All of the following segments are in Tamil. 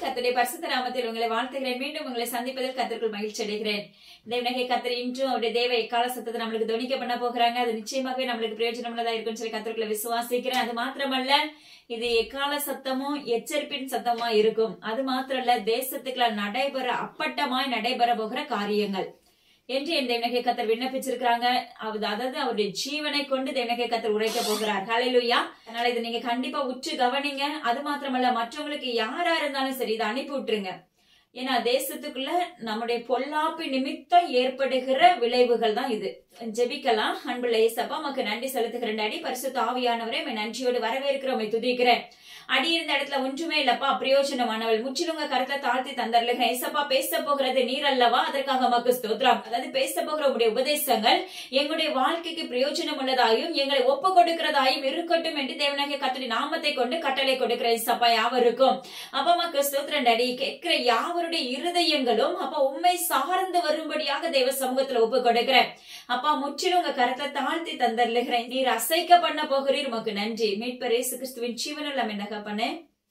கர்த்தருடைய பரிசுத்த நாமத்தில் உங்களை வாழ்த்துகிறேன் மீண்டும் உங்களை சந்திப்பதில் கத்தருக்குள் மகிழ்ச்சி அடைகிறேன் தேவனகை கத்தர் இன்றும் அவருடைய தேவ எக்கால சத்தத்தை நம்மளுக்கு துணிக்க பண்ண போகிறாங்க அது நிச்சயமாகவே நம்மளுக்கு பிரயோஜனமுள்ளதா இருக்குன்னு சொல்லி கத்தருக்குள்ள விசுவாசிக்கிறேன் அது மாத்திரமல்ல இது எக்கால சத்தமும் எச்சரிப்பின் சத்தமா இருக்கும் அது மாத்திரல்ல தேசத்துக்குள்ள நடைபெற அப்பட்டமாய் நடைபெற போகிற காரியங்கள் என்று என் தேவனகை கத்தர் விண்ணப்பிச்சிருக்கிறாங்க அது- அதாவது அவருடைய ஜீவனை கொண்டு தேவனகை கத்தர் உரைக்க போகிறார் ஹalleluya அதனால இதை நீங்க கண்டிப்பா உற்று கவனிங்க அது மாத்திரமல்ல மற்றவங்களுக்கு யாரா இருந்தாலும் சரி இதை அனுப்பி விட்டுருங்க ஏன்னா தேசத்துக்குள்ள நம்முடைய பொல்லாப்பு நிமித்தம் ஏற்படுகிற விளைவுகள் தான் இது ஜெபிக்கலாம் அன்புள்ள ஏசப்பா உமக்கு நன்றி செலுத்துகிறேன் டாடி பரிசுத்த ஆவியானவரே உம்மை நன்றியோடு வரவேற்கிறோம் உம்மை துதிக்கிறேன் அடி இருந்த இடத்துல ஒன்றுமே இல்லப்பா பிரயோஜனமானவள் முற்றிலும் உங்க கருத்தை தாழ்த்தி தந்தர்லுங்க ஏசப்பா பேச போகிறது நீர் அல்லவா அதற்காக மக்கு ஸ்தோத்திரம் அதாவது பேச போகிற உங்களுடைய உபதேசங்கள் எங்களுடைய வாழ்க்கைக்கு பிரயோஜனம் உள்ளதாயும் எங்களை ஒப்பு கொடுக்கிறதாயும் இருக்கட்டும் என்று தேவனாகிய கத்தடி நாமத்தை கொண்டு கட்டளை கொடுக்கிற ஏசப்பா யாவருக்கும் அப்பா மக்கு ஸ்தோத்திரம் டாடி கேட்கிற யாவருடைய இருதயங்களும் அப்பா உண்மை சார்ந்து வரும்படியாக தேவ சமூகத்துல ஒப்பு கொடுக்கிறேன் அப்பா முற்றிலும் உங்க கரத்தை தாழ்த்தி தந்தர்லுகிறேன் நீர் அசைக்க பண்ண போகிறீர் உமக்கு நன்றி மீட்பர் இயேசு கிறிஸ்துவின் ஜீவனுள்ள மென்னக பண்ணு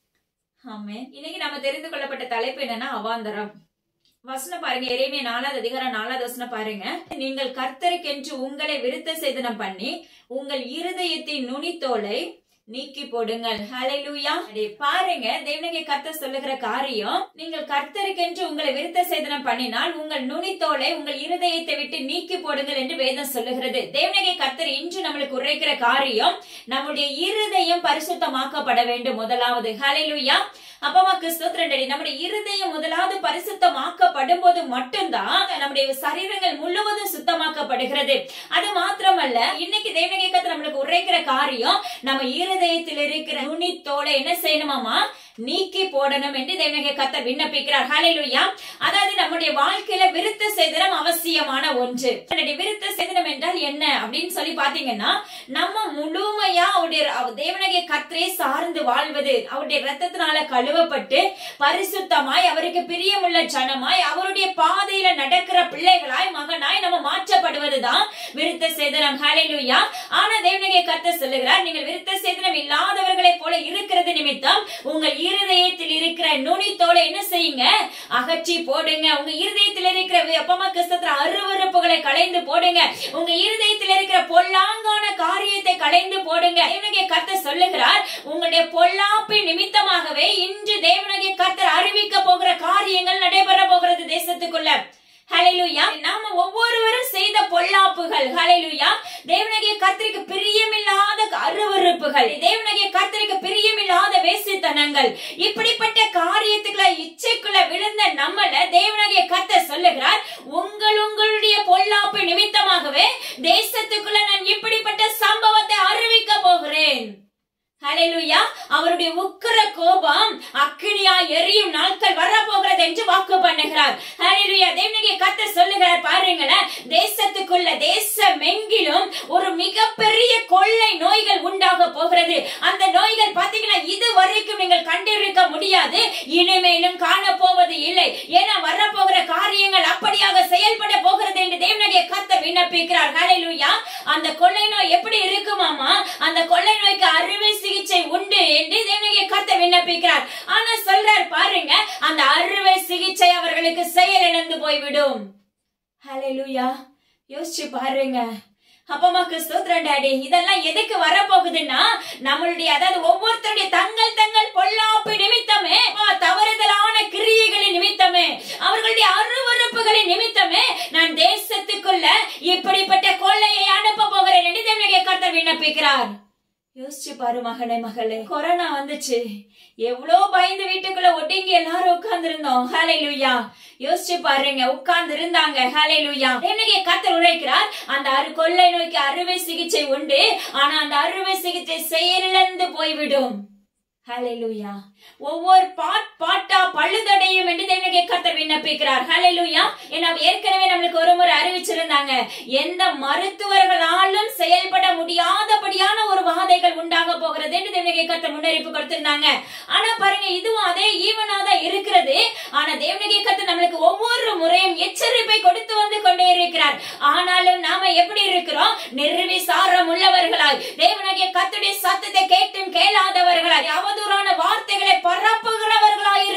ஆமே இன்னைக்கு நம்ம தெரிந்து கொள்ளப்பட்ட தலைப்பு என்னன்னா அவாந்தரம் வசனம் பாருங்க எரேமியா நாலாவது அதிகாரம் நாலாவது வசனம் பாருங்க நீங்கள் கர்த்தருக்கென்று உங்களை விருத்த சேதனம் பண்ணி உங்கள் இருதயத்தின் நுனித்தோலை நீக்கி போடுங்கள் ஹalleluya அடே பாருங்க தேவனகை கர்த்தர் சொல்லுகிற காரியம் நீங்கள் கர்த்தருக்கென்று உங்களை விருத்த சேதனம் பண்ணினால் உங்கள் நுனித்தோலை உங்கள் இருதயத்தை விட்டு நீக்கி போடுங்கள் என்று வேதம் சொல்லுகிறது தேவனகை கர்த்தர் இன்று நம்மளுக்கு உரைக்கிற காரியம் நம்முடைய இருதயம் பரிசுத்தமாக்கப்பட வேண்டும் முதலாவது ஹalleluya அப்பமா கிறிஸ்தோத்திரண்டடி நம்முடைய இருதயம் முதலாவது பரிசுத்தமாக்கப்படும் போது மட்டும்தான் நம்முடைய சரீரங்கள் முழுவதும் சுத்தமாக்கப்படுகிறது அது மாத்திரமல்ல இன்னைக்கு தேவனகை கர்த்தர் நம்மளுக்கு உரைக்கிற காரியம் நம்ம இருதயத்தில் இருக்கிற நுனித்தோலை என்ன செய்யணுமாமா நீக்கி போடணும் என்று தேவனகை கர்த்தர் விண்ணப்பிக்கிறார் ஹalleluya அதாவது நம்முடைய வாழ்க்கையில விருத்த சேதனம் அவசியமான ஒன்று என்னுடைய விருத்த சேதனம் என்றால் என்ன அப்படின்னு சொல்லி பாத்தீங்கன்னா நம்ம முழுமையா அவருடைய அவ- தேவனகை கர்த்தரை சார்ந்து வாழ்வது அவருடைய ரத்தத்தினால கழுவப்பட்டு பரிசுத்தமாய் அவருக்கு பிரியமுள்ள ஜனமாய் அவருடைய பாதையில நடக்கிற பிள்ளைகளாய் மகனாய் நம்ம மாற்றப்படுவதுதான் விருத்த சேதனம் ஹalleluya ஆனா தேவனகை கர்த்தர் சொல்லுகிறார் நீங்கள் விருத்த சேதனம் இல்லாதவர்களைப் போல இருக்கிறது நிமித்தம் உங்கள் இருதயத்தில் இருக்கிற நுனி தோலை என்ன செய்யுங்க அகற்றி போடுங்க உங்க இருதயத்தில் இருக்கிற அப்பமா கிறிஸ்தத்துல அருவருப்புகளை களைந்து போடுங்க உங்க இருதயத்தில் இருக்கிற பொல்லாங்கான காரியத்தை களைந்து போடுங்க தேவனகிய கர்த்தர் சொல்லுகிறார் உங்களுடைய பொல்லாப்பின் நிமித்தமாகவே இன்று தேவனகிய கர்த்தர் அறிவிக்க போகிற காரியங்கள் நடைபெற போகிறது தேசத்துக்குள்ள ஹalleluya நாம ஒவ்வொருவரும் செய்த பொல்லாப்புகள் ஹalleluya தேவனகிய கர்த்தருக்கு பிரியமில்லாத அருவருப்புகள் தேவனகிய கர்த்தருக்கு பிரியமில்லாத வேசித்தனங்கள் இப்படிப்பட்ட காரியத்துக்குள்ள இச்சைக்குள்ள விழுந்த நம்மள தேவனகிய கர்த்தர் சொல்லுகிறார் உங்கள் உங்களுடைய பொல்லாப்பு நிமித்தமாகவே தேசத்துக்குள்ள நான் இப்படிப்பட்ட சம்பவத்தை அறிவிக்க போகிறேன் ஹalleluya அவருடைய உக்கிர கோபம் அக்கினியா எரியும் நாட்கள் வரப்போகிறது என்று வாக்கு பண்ணுகிறார் ஹalleluya தேவனுடைய கர்த்தர் சொல்லுகிறார் பாருங்களேன் தேசத்துக்குள்ள தேசம் எங்கிலும் ஒரு மிகப்பெரிய கொள்ளை நோய்கள் உண்டாக போகிறது அந்த நோய்கள் பாத்தீங்கன்னா இது வரைக்கும் நீங்கள் கண்டிருக்க முடியாது இனிமேலும் காண போவது இல்லை ஏன்னா வரப்போகிற காரியங்கள் அப்படியாக செயல்பட போகிறது என்று தேவனுடைய கர்த்தர் விண்ணப்பிக்கிறார் ஹalleluya அந்த கொள்ளை நோய் எப்படி இருக்குமாமா அந்த கொள்ளை நோய்க்கு அறுவை சிகிச்சை உண்டு என்று தேவனுடைய கர்த்தர் விண்ணப்பிக்கிறார் ஆனா சொல்றார் பாருங்க அந்த அறுவை சிகிச்சை அவர்களுக்கு செயலிழந்து போய்விடும் ஹalleluya யோசிச்சு பாருங்க அப்பமாக்கு ஸ்தோத்திரம் டாடி இதெல்லாம் எதுக்கு வரப்போகுதுன்னா நம்மளுடைய அதாவது ஒவ்வொருத்தருடைய தங்கள் தங்கள் பொல்லாப்பு நிமித்தமே ஆ, தவறுதலான கிரியைகளின் நிமித்தமே அவர்களுடைய அருவருப்புகளின் நிமித்தமே நான் தேசத்துக்குள்ள இப்படிப்பட்ட கொள்ளையை அனுப்ப போகிறேன் என்று தேவனுடைய கர்த்தர் விண்ணப்பிக்கிறார் யோசிச்சு பாரு மகனே மகளே கொரோனா வந்துச்சு எவ்வளோ பயந்து வீட்டுக்குள்ள ஒட்டிங்கி எல்லாரும் உட்கார்ந்து இருந்தோம் ஹalleluya யோசிச்சு பாருங்க உட்கார்ந்து இருந்தாங்க ஹalleluya என்னைக்கு கத்தர் உரைக்கிறார் அந்த அரு கொள்ளை நோய்க்கு அறுவை சிகிச்சை உண்டு ஆனா அந்த அறுவை சிகிச்சை செயலிழந்து போய்விடும் ஹalleluya ஒவ்வொரு பாட் பாட்டா பழுதடையும் என்று தேவனுடைய கர்த்தர் விண்ணப்பிக்கிறார் ஹalleluya ஏன்னா ஏற்கனவே நம்மளுக்கு ஒரு முறை அறிவிச்சிருந்தாங்க எந்த மருத்துவர்களாலும் செயல்பட முடியாதபடியான ஒரு வாதைகள் உண்டாக போகிறது என்று தேவனுடைய கர்த்தர் முன்னறிவிப்பு கொடுத்திருந்தாங்க ஆனா பாருங்க இதுவும் அதே ஈவனா தான் இருக்கிறது ஆனா தேவனுடைய கர்த்தர் நம்மளுக்கு ஒவ்வொரு முறையும் எச்சரிப்பை கொடுத்து வந்து கொண்டே இருக்கிறார் ஆனாலும் நாம எப்படி இருக்கிறோம் நிர்விசாரம் உள்ளவர்களாய் தேவனுடைய கர்த்தருடைய சத்தத்தை கேட்டும் கேளாதவர்களாய் அவதூறான வார்த்தைகளை பரப்புகிறவர்களாய் இருக்கிறோம்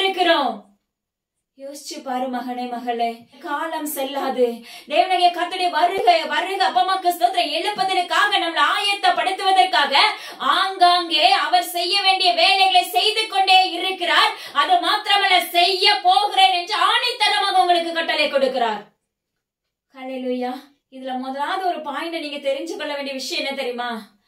இருக்கிறோம் யோசிச்சு பாரு மகனே மகளே காலம் செல்லாது தேவனுடைய கத்துடைய வருக வருக அப்பமாக்கு ஸ்தோத்திரம் எழுப்பதற்காக நம்மளை ஆயத்தப்படுத்துவதற்காக ஆங்காங்கே அவர் செய்ய வேண்டிய வேலைகளை செய்து கொண்டே இருக்கிறார் அது மாத்திரமல்ல செய்ய போகிறேன் என்று ஆணைத்தனமாக உங்களுக்கு கட்டளை கொடுக்கிறார் ஹalleluya இதுல முதலாவது ஒரு பாயிண்ட் நீங்க தெரிஞ்சு கொள்ள வேண்டிய விஷயம் என்ன தெரியுமா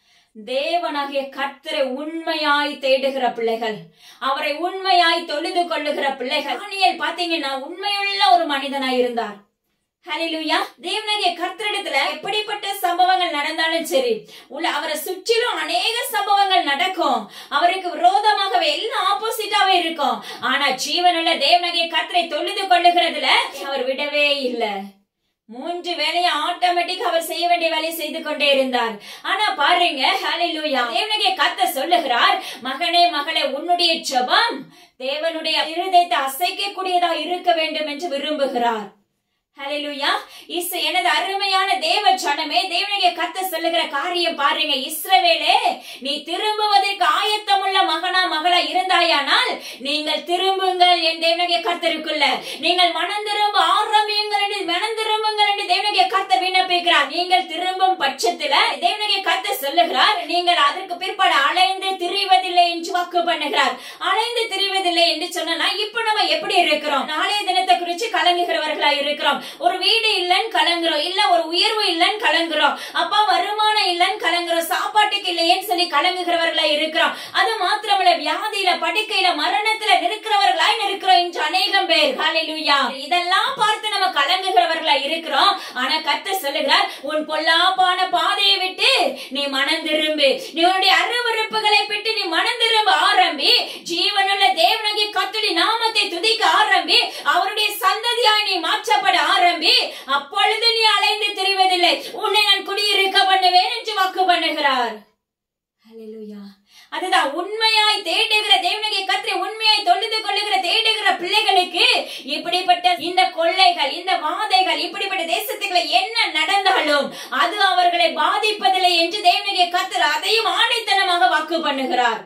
தேவனாகிய கர்த்தரை உண்மையாய் தேடுகிற பிள்ளைகள் அவரை உண்மையாய் தொழுது கொள்ளுகிற பிள்ளைகள் தானியேல் பாத்தீங்கன்னா உண்மையுள்ள ஒரு மனிதனாய் இருந்தார் ஹalleluya தேவனாகிய கர்த்தரிடத்துல எப்படிப்பட்ட சம்பவங்கள் நடந்தாலும் சரி உள்ள அவரை சுற்றிலும் அநேக சம்பவங்கள் நடக்கும் அவருக்கு விரோதமாகவே எல்லாம் ஆப்போசிட்டாவே இருக்கும் ஆனா ஜீவனுள்ள தேவனாகிய கர்த்தரை தொழுது கொள்ளுகிறதுல அவர் விடவே இல்லை மூன்று வேலையை ஆட்டோமேட்டிக் அவர் செய்ய வேண்டிய வேலையை செய்து கொண்டே இருந்தார் ஆனா பாருங்க ஹalleluya தேவனுடைய கத்த சொல்லுகிறார் மகனே மகளே உன்னுடைய ஜெபம் தேவனுடைய இருதயத்தை அசைக்கக்கூடியதா இருக்க வேண்டும் என்று விரும்புகிறார் ஹalleluya இஸ் எனது அருமையான தேவ ஜனமே தேவனுடைய கத்த சொல்லுகிற காரியம் பாருங்க இஸ்ரவேலே நீ திரும்புவதற்கு ஆயத்தமுள்ள மகனா மகளா இருந்தாயானால் நீங்கள் திரும்புங்கள் என் தேவனுடைய கர்த்தருக்குள்ள நீங்கள் மனம் திரும்ப ஆரம்பியுங்கள் என்று மனம் திரும்புங்கள் என்று தேவனுடைய கர்த்தர் விண்ணப்பிக்கிறார் நீங்கள் திரும்பும் பட்சத்துல தேவனுடைய கர்த்தர் சொல்லுகிறார் நீங்கள் அதற்கு பிற்பாடு அலைந்து திரிவதில்லை என்று வாக்கு பண்ணுகிறார் அலைந்து திரிவதில்லை என்று சொன்னா இப்ப நம்ம எப்படி இருக்கிறோம் நாளைய தினத்தை குறித்து கலங்குகிறவர்களா இருக்கிறோம் ஒரு வீடு இல்லைன்னு கலங்குறோம் இல்ல ஒரு உயர்வு இல்லைன்னு கலங்குறோம் அப்பா வருமானம் இல்லைன்னு கலங்குறோம் சாப்பாட்டுக்கு இல்லையேன்னு சொல்லி கலங்குகிறவர்களா இருக்கிறோம் அது மாத்திரமல்ல வியாதியில படுக்கையில மரணத்துல நிற்கிறவர்களாய் இருக்கிறோம் இன்று அநேகம் பேர் ஹalleluya இதெல்லாம் பார்த்து நம்ம கலங்குகிறவர்களா இருக்கிறோம் ஆனா கர்த்தர் சொல்லுகிறார் உன் பொல்லாப்பான பாதையை விட்டு நீ மனம் திரும்பு நீ உன்னுடைய அருவருப்புகளை விட்டு நீ மனம் திரும்ப ஆரம்பி ஜீவனுள்ள தேவனாகிய கர்த்தருடைய நாமத்தை துதிக்க ஆரம்பி அவருடைய சந்ததியாய் நீ மாற்றப்பட ஆரம்பி அப்பொழுது நீ அலைந்து திரிவதில்லை உன்னை நான் குடியிருக்க பண்ணுவேன் என்று வாக்கு பண்ணுகிறார் ஹalleluya அதுதான் உண்மையாய் தேடுகிற தேவனுடைய கத்திரை உண்மையாய் தொழுது கொள்ளுகிற தேடுகிற பிள்ளைகளுக்கு இப்படிப்பட்ட இந்த கொள்ளைகள் இந்த வாதைகள் இப்படிப்பட்ட தேசத்துக்குள்ள என்ன நடந்தாலும் அது அவர்களை பாதிப்பதில்லை என்று தேவனுடைய கத்தர் அதையும் ஆணைத்தனமாக வாக்கு பண்ணுகிறார்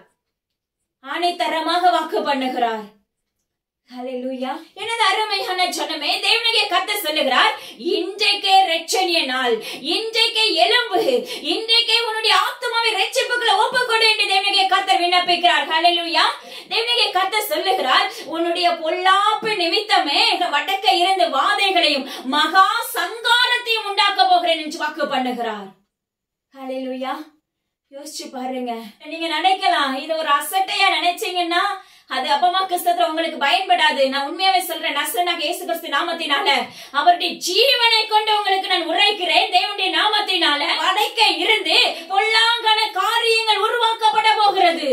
ஆணைத்தரமாக வாக்கு பண்ணுகிறார் ஹalleluya எனது அருமையான ஜனமே தேவனுடைய கர்த்தர் சொல்லுகிறார் இன்றைக்கே ரட்சணிய நாள் இன்றைக்கே எலும்பு இன்றைக்கே உன்னுடைய ஆத்மாவை ரட்சிப்புகளை ஒப்புக்கொடு என்று தேவனுடைய கர்த்தர் விண்ணப்பிக்கிறார் ஹalleluya தேவனுடைய கர்த்தர் சொல்லுகிறார் உன்னுடைய பொல்லாப்பு நிமித்தமே வடக்க இருந்து வாதைகளையும் மகா சங்காரத்தையும் உண்டாக்க போகிறேன் என்று வாக்கு பண்ணுகிறார் ஹalleluya யோசிச்சு பாருங்க நீங்க நினைக்கலாம் இது ஒரு அசட்டையா நினைச்சீங்கன்னா அது அப்பமா கிறிஸ்தத்துல உங்களுக்கு பயன்படாது நான் உண்மையாவே சொல்றேன் நசரனாக இயேசு கிறிஸ்து நாமத்தினால அவருடைய ஜீவனை கொண்டு உங்களுக்கு நான் உரைக்கிறேன் தேவனுடைய நாமத்தினால வடைக்க இருந்து பொல்லாங்கன காரியங்கள் உருவாக்கப்பட போகிறது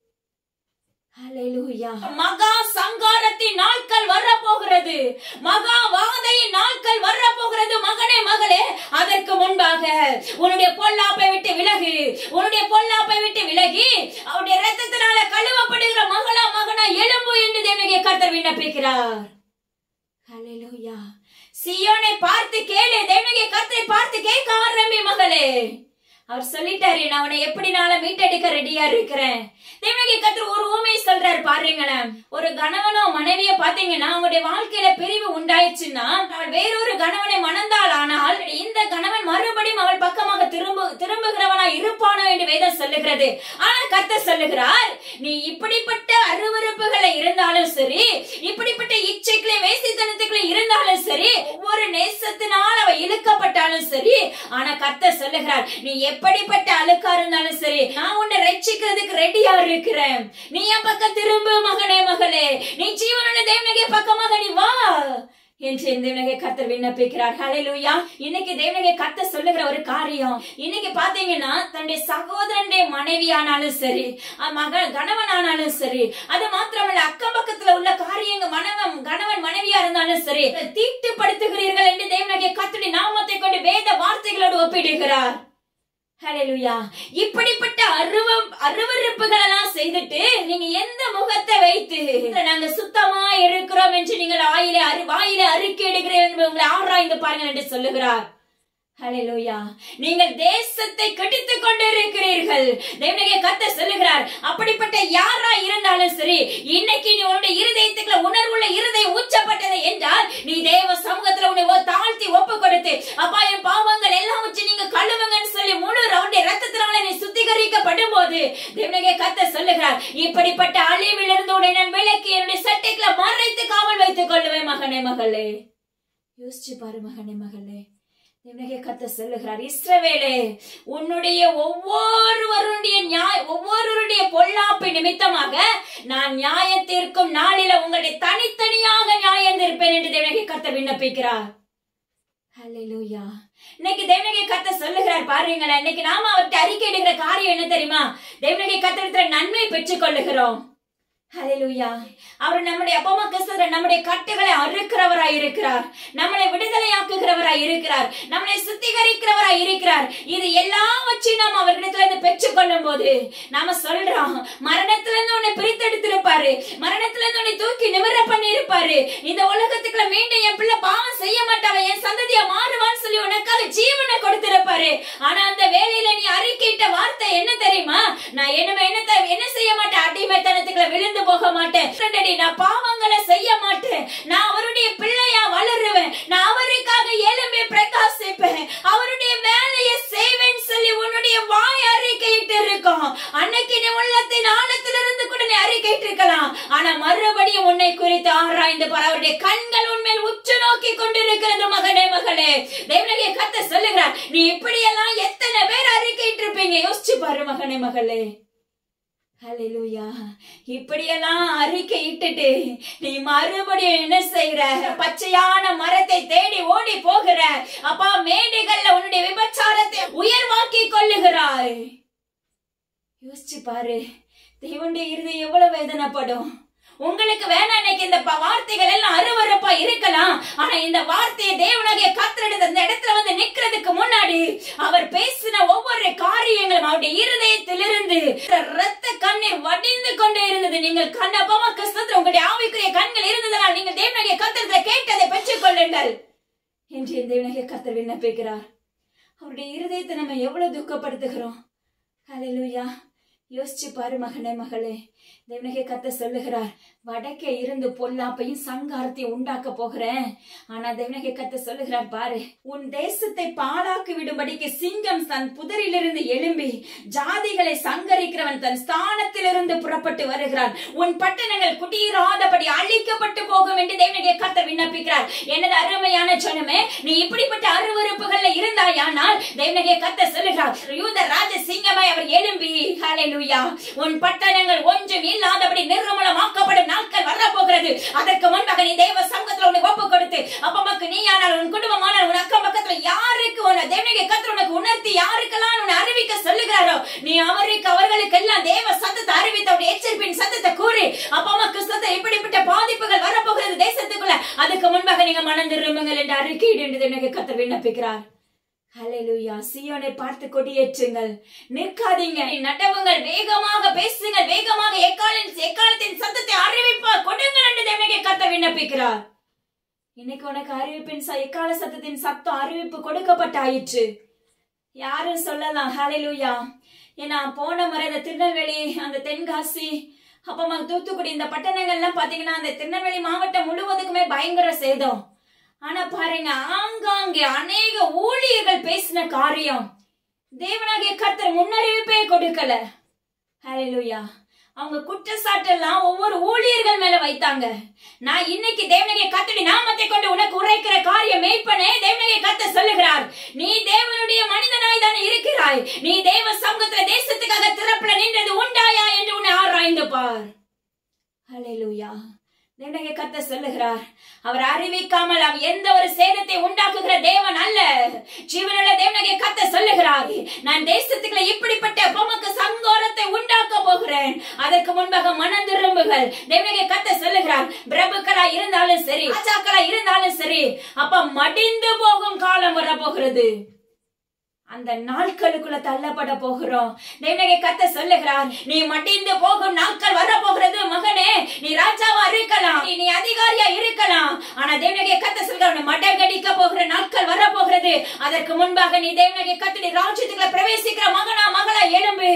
ஹalleluya மகா சங்காரத்தின் நாட்கள் வரப்போகிறது மகா வாதையின் நாட்கள் வரப்போகிறது மகனே மகளே அதற்கு முன்பாக உன்னுடைய பொல்லாப்பை விட்டு விலகு உன்னுடைய பொல்லாப்பை விட்டு விலகி அவருடைய ரத்தத்தினால கழுவப்படுகிற மகளா மகனா எலும்பு என்று தேவனுடைய கர்த்தர் விண்ணப்பிக்கிறார் ஹalleluya சியோனை பார்த்து கேளு தேவனுடைய கர்த்தரை பார்த்து கேட்க ஆரம்பி மகளே அவர் சொல்லிட்டாரு நான் அவனை எப்படினால மீட்டெடுக்க ரெடியா இருக்கிறேன் தேவனுடைய கர்த்தர் ஒரு ஊமை சொல்றாரு பாருங்களேன் ஒரு கணவனோ மனைவிய பாத்தீங்கன்னா அவங்களுடைய வாழ்க்கையில பிரிவு உண்டாயிடுச்சுன்னா அவள் வேறொரு கணவனை மணந்தாள் ஆனால் இந்த கணவன் மறுபடியும் அவள் பக்கமாக திரும்ப திரும்புகிறவனா இருப்பானோ என்று வேதம் சொல்லுகிறது ஆனா கர்த்தர் சொல்லுகிறார் நீ இப்படிப்பட்ட அருவருப்புகளை இருந்தாலும் சரி இப்படிப்பட்ட இச்சைகளை வேசித்தனத்துக்குள்ள இருந்தாலும் சரி ஒவ்வொரு நேசத்தினால் அவ இழுக்கப்பட்டாலும் சரி ஆனா கர்த்தர் சொல்லுகிறார் நீ எப்படிப்பட்ட அழுக்கா இருந்தாலும் சரி நான் உன்னை ரட்சிக்கிறதுக்கு ரெடியா இருக்கிறேன் நீ என் பக்கம் திரும்பு மகனே மகளே நீ ஜீவனுள்ள தேவனகை பக்கமாக நீ வா என்று தேவனகை கர்த்தர் விண்ணப்பிக்கிறார் ஹalleluya இன்னைக்கு தேவனகை கர்த்தர் சொல்லுகிற ஒரு காரியம் இன்னைக்கு பாத்தீங்கன்னா தன்னுடைய சகோதரனுடைய மனைவி ஆனாலும் சரி அஹ் மக கணவன் ஆனாலும் சரி அது மாத்திரமல்ல அக்கம் பக்கத்துல உள்ள காரியங்க மனவன் கணவன் மனைவியா இருந்தாலும் சரி தீட்டுப்படுத்துகிறீர்கள் என்று தேவனகை கர்த்தருடைய நாமத்தை கொண்டு வேத வார்த்தைகளோடு ஒப்பிடுகிறார் ஹalleluya இப்படிப்பட்ட அருவ அருவருப்புகள் எல்லாம் செய்துட்டு நீங்க எந்த முகத்தை வைத்து நாங்க சுத்தமா இருக்கிறோம் என்று நீங்கள் ஆயிலே அரு வாயிலே அறிக்கை எடுக்கிறேன் என்று உங்களை ஆராய்ந்து பாருங்கள் என்று சொல்லுகிறார் ஹalleluya நீங்கள் தேசத்தை கெடுத்துக் கொண்டிருக்கிறீர்கள் தேவனுடைய கத்த சொல்லுகிறார் அப்படிப்பட்ட யாரா இருந்தாலும் சரி இன்னைக்கு நீ உன்னுடைய இருதயத்துக்குள்ள உணர்வுள்ள இருதயம் ஊச்சப்பட்டது என்றால் நீ தேவ சமூகத்துல உன்னை ஒ- தாழ்த்தி ஒப்பு கொடுத்து அப்பா என் பாவங்கள் எல்லாம் வச்சு நீங்க கழுவுங்கன்னு சொல்லி முழு ரவுண்டை ரத்தத்தினால நீ சுத்திகரிக்கப்படும் போது தேவனுடைய கத்த சொல்லுகிறார் இப்படிப்பட்ட அழிவிலிருந்து உன்னை நான் விலக்கி என்னுடைய சட்டைக்குள்ள மறைத்து காவல் வைத்துக் கொள்ளுவேன் மகனே மகளே யோசிச்சு பாரு மகனே மகளே தேவனுடைய கத்த சொல்லுகிறார் இஸ்ரவேலே உன்னுடைய ஒவ்வொருவருடைய நியாய ஒவ்வொருவருடைய பொல்லாப்பு நிமித்தமாக நான் நியாயத்திற்கும் நாளில உங்களுடைய தனித்தனியாக நியாயம் தீர்ப்பேன் என்று தேவனுடைய கத்த விண்ணப்பிக்கிறார் ஹalleluya இன்னைக்கு தேவனுடைய கத்த சொல்லுகிறார் பாருங்களேன் இன்னைக்கு நாம அவர்கிட்ட அறிக்கை இடுகிற காரியம் என்ன தெரியுமா தேவனுடைய கத்திரத்துல நன்மை பெற்றுக் கொள்ளுகிறோம் ஹalleluya அவர் நம்முடைய அப்பமா கிறிஸ்துவ நம்முடைய கட்டுகளை அறுக்கிறவராய் இருக்கிறார் நம்மளை விடுதலையாக்குகிறவராய் இருக்கிறார் நம்மளை சுத்திகரிக்கிறவராய் இருக்கிறார் இது எல்லாம் வச்சு நாம் அவர்கிட்ட இருந்து பெற்றுக் கொள்ளும் போது நாம சொல்றோம் மரணத்துல இருந்து உன்னை பிரித்தெடுத்திருப்பாரு மரணத்துல இருந்து உன்னை தூக்கி நிமிர பண்ணி இருப்பாரு இந்த உலகத்துக்குள்ள மீண்டும் என் பிள்ளை பாவம் செய்ய மாட்டாள என் சந்ததியா மாறுவான்னு சொல்லி உனக்காக ஜீவனை கொடுத்திருப்பாரு ஆனா அந்த வேலையில நீ அறிக்கையிட்ட வார்த்தை என்ன தெரியுமா நான் என்ன என்ன த- என்ன செய்ய மாட்டேன் அடிமைத்தனத்துக்குள்ள விழுந்து போக மாட்டேன் ஃப்ரெண்டடி, நான் பாவங்களை செய்ய மாட்டேன் நான் அவருடைய பிள்ளையா வளருவேன் நான் அவருக்காக எழும்பி பிரகாசிப்பேன் அவருடைய வேலையை செய்வேன்னு சொல்லி உன்னுடைய வாய் அறிக்கையிட்டு இருக்கும் அன்னைக்கு நீ உள்ளத்தின் ஆழத்திலிருந்து கூட நீ அறிக்கையிட்டு இருக்கலாம் ஆனா மறுபடியும் உன்னை குறித்து ஆராய்ந்து பார் அவருடைய கண்கள் உண்மையில் உற்று நோக்கி கொண்டிருக்கிறது மகனே மகளே தேவனுடைய கத்த சொல்லுகிறார் நீ இப்படியெல்லாம் எத்தனை பேர் அறிக்கையிட்டு இருப்பீங்க யோசிச்சு பாரு மகனே மகளே ஹalleluya இப்படியெல்லாம் அறிக்கை இட்டுட்டு நீ மறுபடியும் என்ன செய்யற பச்சையான மரத்தை தேடி ஓடி போகிற அப்பா மேடைகள்ல உன்னுடைய விபச்சாரத்தை உயர்வாக்கி கொள்ளுகிறாய் யோசிச்சு பாரு தேவனுடைய இருதயம் எவ்வளவு வேதனைப்படும் உங்களுக்கு வேணா இன்னைக்கு இந்த ப- வார்த்தைகள் எல்லாம் அருவருப்பா இருக்கலாம் ஆனா இந்த வார்த்தையை தேவனாகிய கத்திரெடுத்த இந்த இடத்துல வந்து நிக்கிறதுக்கு முன்னாடி அவர் பேசின ஒவ்வொரு காரியங்களும் அவருடைய இருதயத்திலிருந்து ரத்த கண்ணீர் வடிந்து கொண்டே இருந்தது நீங்கள் கண்ணப்பமா கிறிஸ்தத்துல உங்களுடைய ஆவிக்குரிய கண்கள் இருந்ததனால் நீங்கள் தேவனாகிய கத்திரத்துல கேட்டதை பெற்றுக் கொள்ளுங்கள் என்று என் தேவனாகிய கத்தர் விண்ணப்பிக்கிறார் அவருடைய இருதயத்தை நம்ம எவ்வளவு துக்கப்படுத்துகிறோம் ஹalleluya யோசிச்சு பாரு மகனே மகளே தேவனகே கத்த சொல்லுகிறார் வடக்கே இருந்து பொல்லாப்பையும் சங்காரத்தையும் உண்டாக்க போகிறேன் ஆனா தேவனகே கத்த சொல்லுகிறார் பாரு உன் தேசத்தை பாழாக்கி விடும்படிக்கு சிங்கம் தன் புதரிலிருந்து எழும்பி ஜாதிகளை சங்கரிக்கிறவன் தன் ஸ்தானத்திலிருந்து புறப்பட்டு வருகிறான் உன் பட்டணங்கள் குடியிராதபடி அழிக்கப்பட்டு போகும் என்று தேவனகே கத்த விண்ணப்பிக்கிறார் எனது அருமையான ஜனமே நீ இப்படிப்பட்ட அருவருப்புகள்ல இருந்தாயானால் தேவனகே கத்த சொல்லுகிறார் யூத ராஜ சிங்கமாய் அவர் எழும்பி ஹalleluya உன் பட்டணங்கள் ஒன்றும் இல்லாதபடி நிர்மூலமாக்கப்படும் நாட்கள் வரப்போகிறது அதற்கு முன்பாக நீ தேவ சமூகத்துல உன்னை ஒப்பு கொடுத்து அப்பமக்கு நீ ஆனால் உன் குடும்பமானால் உன் அக்கம் பக்கத்துல யாருக்கு உன்னை தேவனுடைய கத்திர உனக்கு உணர்த்தி யாருக்கெல்லாம் உன்னை அறிவிக்க சொல்லுகிறாரோ நீ அவருக்கு அவர்களுக்கு எல்லாம் தேவ சத்தத்தை அறிவித்த அவருடைய எச்சரிப்பின் சத்தத்தை கூறி அப்பமா கிறிஸ்தத்தை இப்படிப்பட்ட பாதிப்புகள் வரப்போகிறது தேசத்துக்குள்ள அதுக்கு முன்பாக நீங்க மனம் திரும்புங்கள் என்று அறிக்கையிடு என்று தேவனுடைய கத்தர் விண்ணப்பிக்கிறார் ஹalleluya சீயோனை பார்த்து கொடியேற்றுங்கள் நிற்காதீங்க நடவுங்கள் வேகமாக பேசுங்கள் வேகமாக எக்காலின் எக்காலத்தின் சத்தத்தை அறிவிப்பா கொடுங்கள் என்று தேவனுடைய கத்த விண்ணப்பிக்கிறார் இன்னைக்கு உனக்கு அறிவிப்பின் ச- எக்கால சத்தத்தின் சத்தம் அறிவிப்பு கொடுக்கப்பட்டாயிற்று யாரும் சொல்லலாம் ஹalleluya ஏன்னா போன முறை இந்த திருநெல்வேலி அந்த தென்காசி அப்பமா தூத்துக்குடி இந்த பட்டணங்கள்லாம் பாத்தீங்கன்னா அந்த திருநெல்வேலி மாவட்டம் முழுவதுக்குமே பயங்கர சேதம் ஆனா பாருங்க ஆங்காங்கே அநேக ஊழியர்கள் பேசின காரியம் தேவனாகிய கர்த்தர் முன்னறிவிப்பே கொடுக்கல ஹalleluya அவங்க குற்றச்சாட்டு எல்லாம் ஒவ்வொரு ஊழியர்கள் மேல வைத்தாங்க நான் இன்னைக்கு தேவனுடைய கத்தடி நாமத்தை கொண்டு உனக்கு உரைக்கிற காரியம் மேய்ப்பனே தேவனுடைய கத்த சொல்லுகிறார் நீ தேவனுடைய மனிதனாய் தானே இருக்கிறாய் நீ தேவ சமூகத்துல தேசத்துக்காக திறப்புல நின்றது உண்டாயா என்று உன்னை ஆராய்ந்து பார் ஹalleluya தேவனுடைய கத்த சொல்லுகிறார் அவர் அறிவிக்காமல் அவர் எந்த ஒரு சேதத்தை உண்டாக்குகிற தேவன் அல்ல ஜீவனுள்ள தேவனுடைய கத்த சொல்லுகிறார் நான் தேசத்துக்குள்ள இப்படிப்பட்ட உமக்கு சங்கோரத்தை உண்டாக்க போகிறேன் அதற்கு முன்பாக மனம் திரும்புகள் தேவனுடைய கத்த சொல்லுகிறார் பிரபுக்களா இருந்தாலும் சரி ராஜாக்களா இருந்தாலும் சரி அப்ப மடிந்து போகும் காலம் வரப்போகிறது அந்த நாட்களுக்குள்ள தள்ளப்பட போகிறோம் தேவனகை கத்த சொல்லுகிறார் நீ மடிந்து போகும் நாட்கள் வர போகிறது மகனே நீ ராஜாவா இருக்கலாம் நீ- நீ அதிகாரியா இருக்கலாம் ஆனா தேவனகை கத்த சொல்கிறார் உன்னை மடங்கடிக்க போகிற நாட்கள் வர போகிறது அதற்கு முன்பாக நீ தேவனகை கத்த நீ ராஜ்யத்துக்குள்ள பிரவேசிக்கிற மகனா மகளா எழும்பு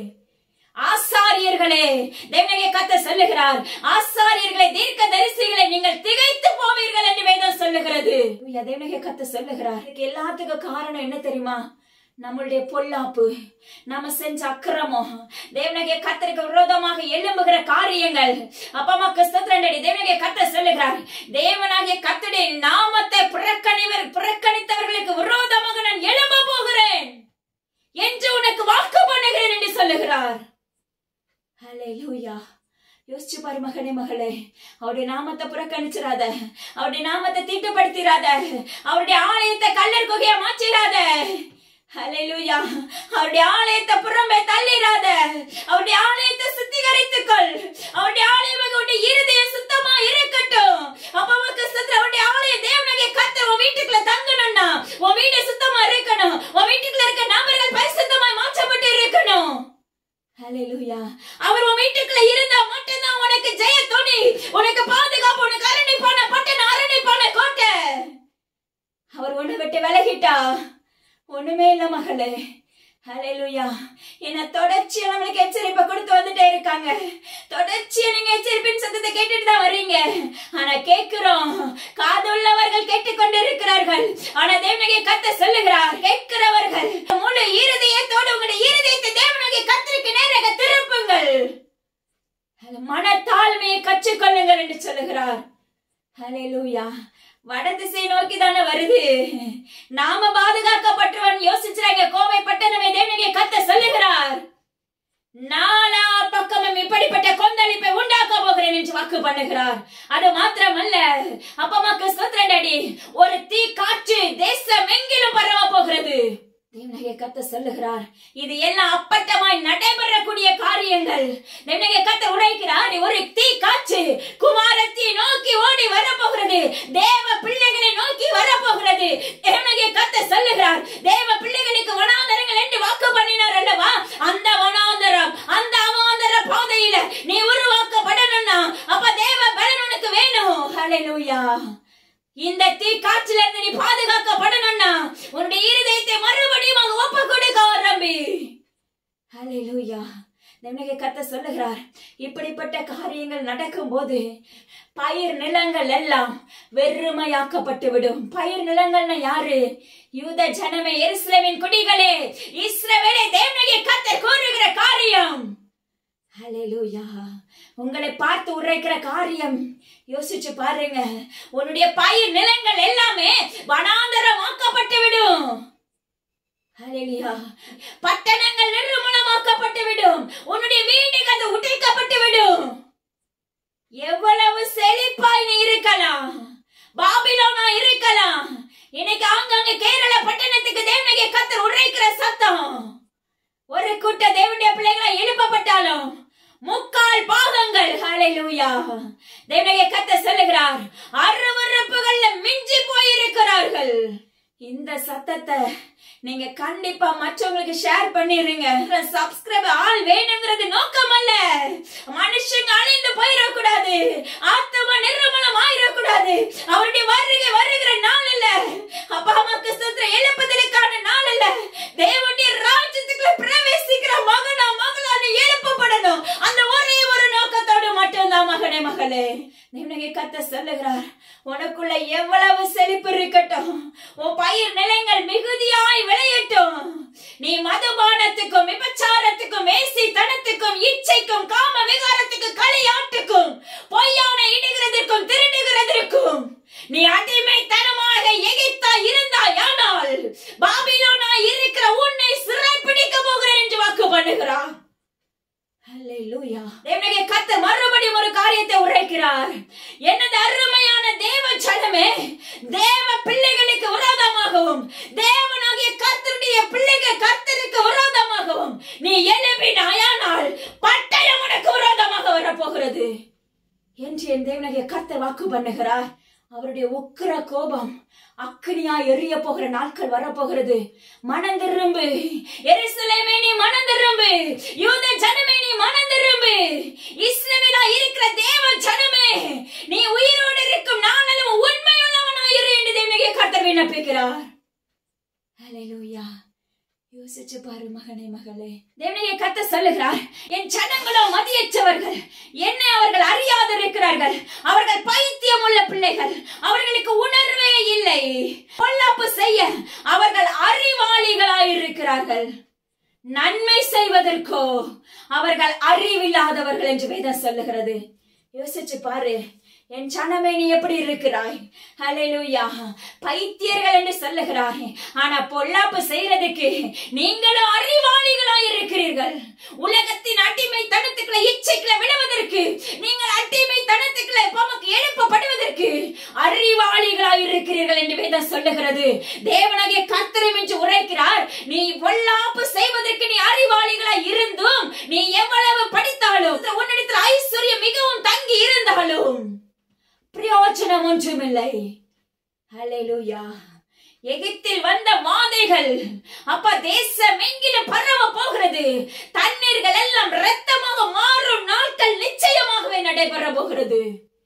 ஆசாரியர்களே தேவனகை கத்த சொல்லுகிறார் ஆசாரியர்களே தீர்க்க தரிசிகளை நீங்கள் திகைத்து போவீர்கள் என்று வேதம் சொல்லுகிறது தேவனகை கத்த சொல்லுகிறார் இதுக்கு எல்லாத்துக்கும் காரணம் என்ன தெரியுமா நம்மளுடைய பொல்லாப்பு நாம செஞ்ச அக்கிரமம் தேவனகை கத்தருக்கு விரோதமாக எழும்புகிற காரியங்கள் அப்பமாக்கு ஸ்தோத்திரண்டடி தேவனகை கத்த சொல்லுகிறார் தேவனாகிய கத்துடைய நாமத்தை புறக்கணிவர் புறக்கணித்தவர்களுக்கு விரோதமாக நான் எழும்ப போகிறேன் என்று உனக்கு வாக்கு பண்ணுகிறேன் என்று சொல்லுகிறார் ஹalleluya யோசிச்சு பாரு மகனே மகளே அவருடைய நாமத்தை புறக்கணிச்சிராத அவருடைய நாமத்தை தீட்டுப்படுத்திராத அவருடைய ஆலயத்தை கல்லர் குகையா மாற்றிராத ஹalleluya அவருடைய ஆலயத்தை புறம்பே தள்ளிராத அவருடைய ஆலயத்தை சுத்திகரித்துக்கொள் அவருடைய ஆலயம் உன்னுடைய இருதயம் சுத்தமா இருக்கட்டும் அப்பவுக்கு சுத்த அவருடைய ஆலய தேவனகை கத்த உன் வீட்டுக்குள்ள தங்கணும்னா உன் வீடு சுத்தமா இருக்கணும் உன் வீட்டுக்குள்ள இருக்க நபர்கள் பரிசுத்தமாய் மாற்றப்பட்டு இருக்கணும் ஹalleluya அவர் உன் வீட்டுக்குள்ள இருந்தா மட்டும்தான் உனக்கு ஜெய துணி உனக்கு பாதுகாப்பு உனக்கு அரணிப்பான பட்டணம் அரணிப்பான கோட்டை அவர் உன்னை விட்டு விலகிட்டா ஒண்ணுமே இல்ல மகளே ஹalleluya என்ன தொடர்ச்சியா நம்மளுக்கு எச்சரிப்பை கொடுத்து வந்துட்டே இருக்காங்க தொடர்ச்சியா நீங்க எச்சரிப்பின் சத்தத்தை கேட்டுட்டு தான் வர்றீங்க ஆனா கேட்கிறோம் காதுள்ளவர்கள் கேட்டுக்கொண்டு இருக்கிறார்கள் ஆனா தேவனகை கத்த சொல்லுகிறார் கேட்கிறவர்கள் முழு இருதயத்தோடு உங்களுடைய இருதயத்தை தேவனகை கத்திற்கு நேராக திருப்புங்கள் மனத்தாழ்மையை கற்றுக்கொள்ளுங்கள் என்று சொல்லுகிறார் ஹalleluya வடதிசை நோக்கி தானே வருது நாம பாதுகாக்கப்பட்டவன் யோசிச்சுறாங்க கோவை பட்டணமே தேவனகை கத்த சொல்லுகிறார் நாலா பக்கமும் இப்படிப்பட்ட கொந்தளிப்பை உண்டாக்க போகிறேன் என்று வாக்கு பண்ணுகிறார் அது மாத்திரமல்ல அப்பமாக்கு ஸ்தோத்திரண்டாடி ஒரு தீ காற்று தேசம் எங்கிலும் பரவ போகிறது தேவனகை கத்த சொல்லுகிறார் இது எல்லாம் அப்பட்டமாய் நடைபெறக்கூடிய காரியங்கள் தேவனகை கத்த உரைக்கிறார் ஒரு தீ காற்று குமாரத்தை நோக்கி ஓடி வரப்போகிறது தேவ பிள்ளைகளை நோக்கி வரப்போகிறது தேவனகை கத்த சொல்லுகிறார் தேவ பிள்ளைகளுக்கு வனாந்தரங்கள் என்று வாக்கு பண்ணினார் அல்லவா அந்த வனாந்தரம் அந்த அவாந்தர பாதையில நீ உருவாக்கப்படணும்னா அப்ப தேவ பலன் உனக்கு வேணும் ஹalleluya இந்த தீ காற்றில இருந்து நீ பாதுகாக்கப்படணும்னா உன்னுடைய இருதயத்தை மறுபடியும் அங்க ஒப்பு கொடுக்க ஆரம்பி ஹalleluya தேவனகை கத்த சொல்லுகிறார் இப்படிப்பட்ட காரியங்கள் நடக்கும்போது பயிர் நிலங்கள் எல்லாம் வெறுமையாக்கப்பட்டு விடும் பயிர் நிலங்கள்னா யாரு யூத ஜனமே எருசலேமின் குடிகளே இஸ்ரவேலே தேவனகை கத்த கூறுகிற காரியம் ஹalleluya உங்களை பார்த்து உரைக்கிற காரியம் யோசிச்சு பாருங்க உன்னுடைய பயிர் நிலங்கள் எல்லாமே வனாந்தரமாக்கப்பட்டு விடும் ஹalleluya பட்டணங்கள் நிர்மூலமாக்கப்பட்டு விடும் உன்னுடைய வீடுகள் உடைக்கப்பட்டு விடும் எவ்வளவு செழிப்பாய் நீ இருக்கலாம் பாபிலோனா இருக்கலாம் இன்னைக்கு ஆங்காங்க கேரள பட்டணத்துக்கு தேவனகை கத்தர் உரைக்கிற சத்தம் ஒரு கூட்ட தேவனுடைய பிள்ளைகளை எழுப்பப்பட்டாலும் முக்கால் பாகங்கள் ஹalleluya தேவனைய கத்த சொல்லுகிறார் அருவருப்புகள்ல மிஞ்சி போயிருக்கிறார்கள் இந்த சத்தத்தை நீங்க கண்டிப்பா மற்றவங்களுக்கு ஷேர் பண்ணிருங்க சப்ஸ்கிரைப் ஆள் வேணுங்கிறது நோக்கம் அல்ல மனுஷங்க அழிந்து போயிடக்கூடாது ஆத்மா நிர்மலம் ஆயிடக்கூடாது அவருடைய வருகை வருகிற நாள் இல்ல அப்பா அம்மாக்கு சுத்திர எழுப்புதலுக்கான நாள் இல்ல தேவனுடைய ராஜ்யத்துக்குள்ள பிரவேசிக்கிற மகனா மகளா நீ எழுப்பப்படணும் அந்த ஒரே ஒரு நோக்கத்தோடு மட்டும்தான் மகனே மகளே தேவனகை கத்த சொல்லுகிறார் உனக்குள்ள எவ்வளவு செழிப்பு இருக்கட்டும் உன் பயிர் நிலங்கள் மிகுதியாய் விளையட்டும் நீ மதுபானத்துக்கும் விபச்சாரத்துக்கும் வேசி தனத்துக்கும் இச்சைக்கும் காம விகாரத்துக்கும் களியாட்டுக்கும் பொய்யான இடுகிறதற்கும் திருடுகிறதற்கும் நீ அடிமைத்தனமாக எகிப்தா இருந்தாய் ஆனால் பாபிலோனா இருக்கிற உன்னை சிறைப்பிடிக்க போகிறேன் என்று வாக்கு பண்ணுகிறார் ஹalleluya தேவனுடைய கர்த்தர் மறுபடியும் ஒரு காரியத்தை உரைக்கிறார் எனது அருமையான தேவ ஜனமே தேவ பிள்ளைகளுக்கு விரோதமாகவும் தேவனாகிய கர்த்தருடைய பிள்ளைகள் கர்த்தருக்கு விரோதமாகவும் நீ எழுப்பினாயானால் பட்டயம் உனக்கு விரோதமாக வரப்போகிறது என்று என் தேவனாகிய கர்த்தர் வாக்கு பண்ணுகிறார் அவருடைய உக்கிர கோபம் அக்கினியா எரிய போகிற நாட்கள் வரப்போகிறது மனம் திரும்பு எருசலேமே நீ மனம் திரும்பு யூத ஜனமே நீ மனம் திரும்பு இஸ்ரவேலா இருக்கிற தேவ ஜனமே நீ உயிரோடு இருக்கும் நாங்களும் உண்மையுள்ளவனாய் இரு என்று தேவனுடைய கர்த்தர் விண்ணப்பிக்கிறார் ஹalleluya யோசிச்சு பாரு மகனே மகளே தேவனையை கத்த சொல்லுகிறார் என் ஜனங்களோ மதியற்றவர்கள் என்னை அவர்கள் அறியாது இருக்கிறார்கள் அவர்கள் பைத்தியம் உள்ள பிள்ளைகள் அவர்களுக்கு உணர்வே இல்லை பொல்லாப்பு செய்ய அவர்கள் அறிவாளிகளாய் இருக்கிறார்கள் நன்மை செய்வதற்கோ அவர்கள் அறிவில்லாதவர்கள் என்று வேதம் சொல்லுகிறது யோசிச்சு பாரு என் சனமே நீ எப்படி இருக்கிறாய் ஹalleluya பைத்தியர்கள் என்று சொல்லுகிறாய் ஆனா பொல்லாப்பு செய்யறதுக்கு நீங்களும் அறிவாளிகளாய் இருக்கிறீர்கள் உலகத்தின் அடிமை தனத்துக்களை இச்சைகளை விடுவதற்கு நீங்கள் அடிமை தனத்துக்களை உமக்கு எழுப்பப்படுவதற்கு அறிவாளிகளாய் இருக்கிறீர்கள் என்று வேதம் சொல்லுகிறது தேவனாகிய கர்த்தரும் என்று உரைக்கிறார் நீ பொல்லாப்பு செய்வதற்கு நீ அறிவாளிகளாய் இருந்தும் நீ எவ்வளவு படித்தாலும் உன்னிடத்தில் ஐஸ்வர்யம் மிகவும் தங்கி இருந்தாலும் பிரயோஜனம் ஒன்றுமில்லை ஹalleluya எகிப்தில் வந்த வாதைகள் அப்ப தேசம் எங்கிலும் பரவ போகிறது தண்ணீர்கள் எல்லாம் இரத்தமாக மாறும் நாட்கள் நிச்சயமாகவே நடைபெற போகிறது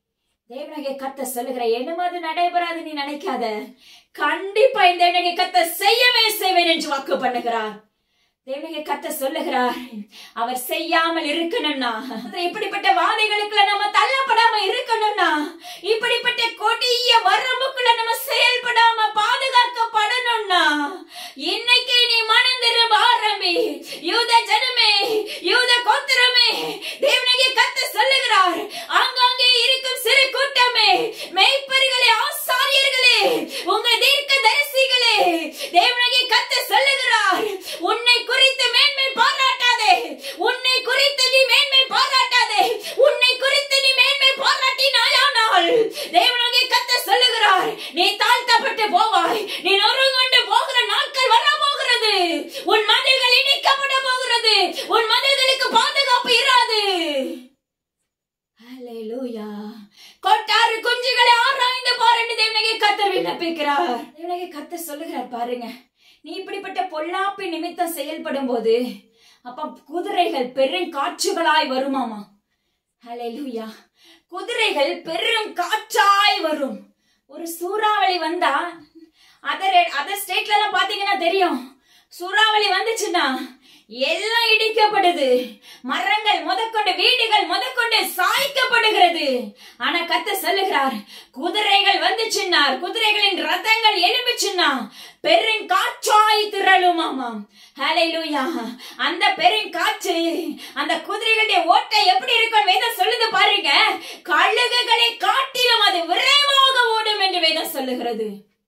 தேவனகை கத்த சொல்லுகிற என்னமோ அது நடைபெறாது நீ நினைக்காத கண்டிப்பா இந்த தேவனகை கத்த செய்யவே செய்வேன் என்று வாக்கு பண்ணுகிறார் தேவனையை கத்த சொல்லுகிறார் அவர் செய்யாமல் இருக்கணும்னா இப்படிப்பட்ட வாதைகளுக்குள்ள நம்ம தள்ளப்படாம இருக்கணும்னா இப்படிப்பட்ட கொடிய வரம்புக்குள்ள நம்ம செயல்படாம பாதுகாக்கப்படணும்னா இன்னைக்கு நீ மனம் திரும்ப ஆரம்பி யூத ஜனமே யூத கோத்திரமே தேவனையை கத்த சொல்லுகிறார் ஆங்காங்கே இருக்கும் சிறு கூட்டமே மெய்ப்பர்களே ஆசாரியர்களே உங்க தீர்க்க தரிசிகளே தேவனையை கத்த சொல்லுகிறார் உன்னை குறித்து மேன்மை பாராட்டாதே உன்னை குறித்து நீ மேன்மை பாராட்டாதே உன்னை குறித்து நீ மேன்மை பாராட்டினாயானால் தேவனாகிய கத்த சொல்லுகிறார் நீ தாழ்த்தப்பட்டு போவாய் நீ நொறுங்கொண்டு போகிற நாட்கள் வர போகிறது உன் மதில்கள் இணைக்கப்பட போகிறது உன் மதில்களுக்கு பாதுகாப்பு இராது ஹalleluya கொட்டாறு குஞ்சுகளை ஆராய்ந்து பாருன்னு தேவனகை கத்தர் விண்ணப்பிக்கிறார் தேவனகை கத்தர் சொல்லுகிறார் பாருங்க நீ இப்படிப்பட்ட பொல்லாப்பி நிமித்தம் செயல்படும் போது அப்ப குதிரைகள் பெரும் காற்றுகளாய் வருமாமா ஹalleluya குதிரைகள் பெரும் காற்றாய் வரும் ஒரு சூறாவளி வந்தா அதர் அதர் ஸ்டேட்ல எல்லாம் பாத்தீங்கன்னா தெரியும் சூறாவளி வந்துச்சுன்னா எல்லாம் இடிக்கப்படுது மரங்கள் முதற்கொண்டு வீடுகள் முதற்கொண்டு சாய்க்கப்படுகிறது ஆனா கத்த சொல்லுகிறார் குதிரைகள் வந்துச்சுன்னார் குதிரைகளின் ரதங்கள் எழும்பிச்சுன்னா பெருங்காற்றாய் திரளுமாமாம் ஹalleluya அந்த பெருங்காற்று அந்த குதிரைகளுடைய ஓட்டை எப்படி இருக்கும் வேதம் சொல்லுது பாருங்க கழுகுகளை காட்டிலும் அது விரைவாக ஓடும் என்று வேதம் சொல்லுகிறது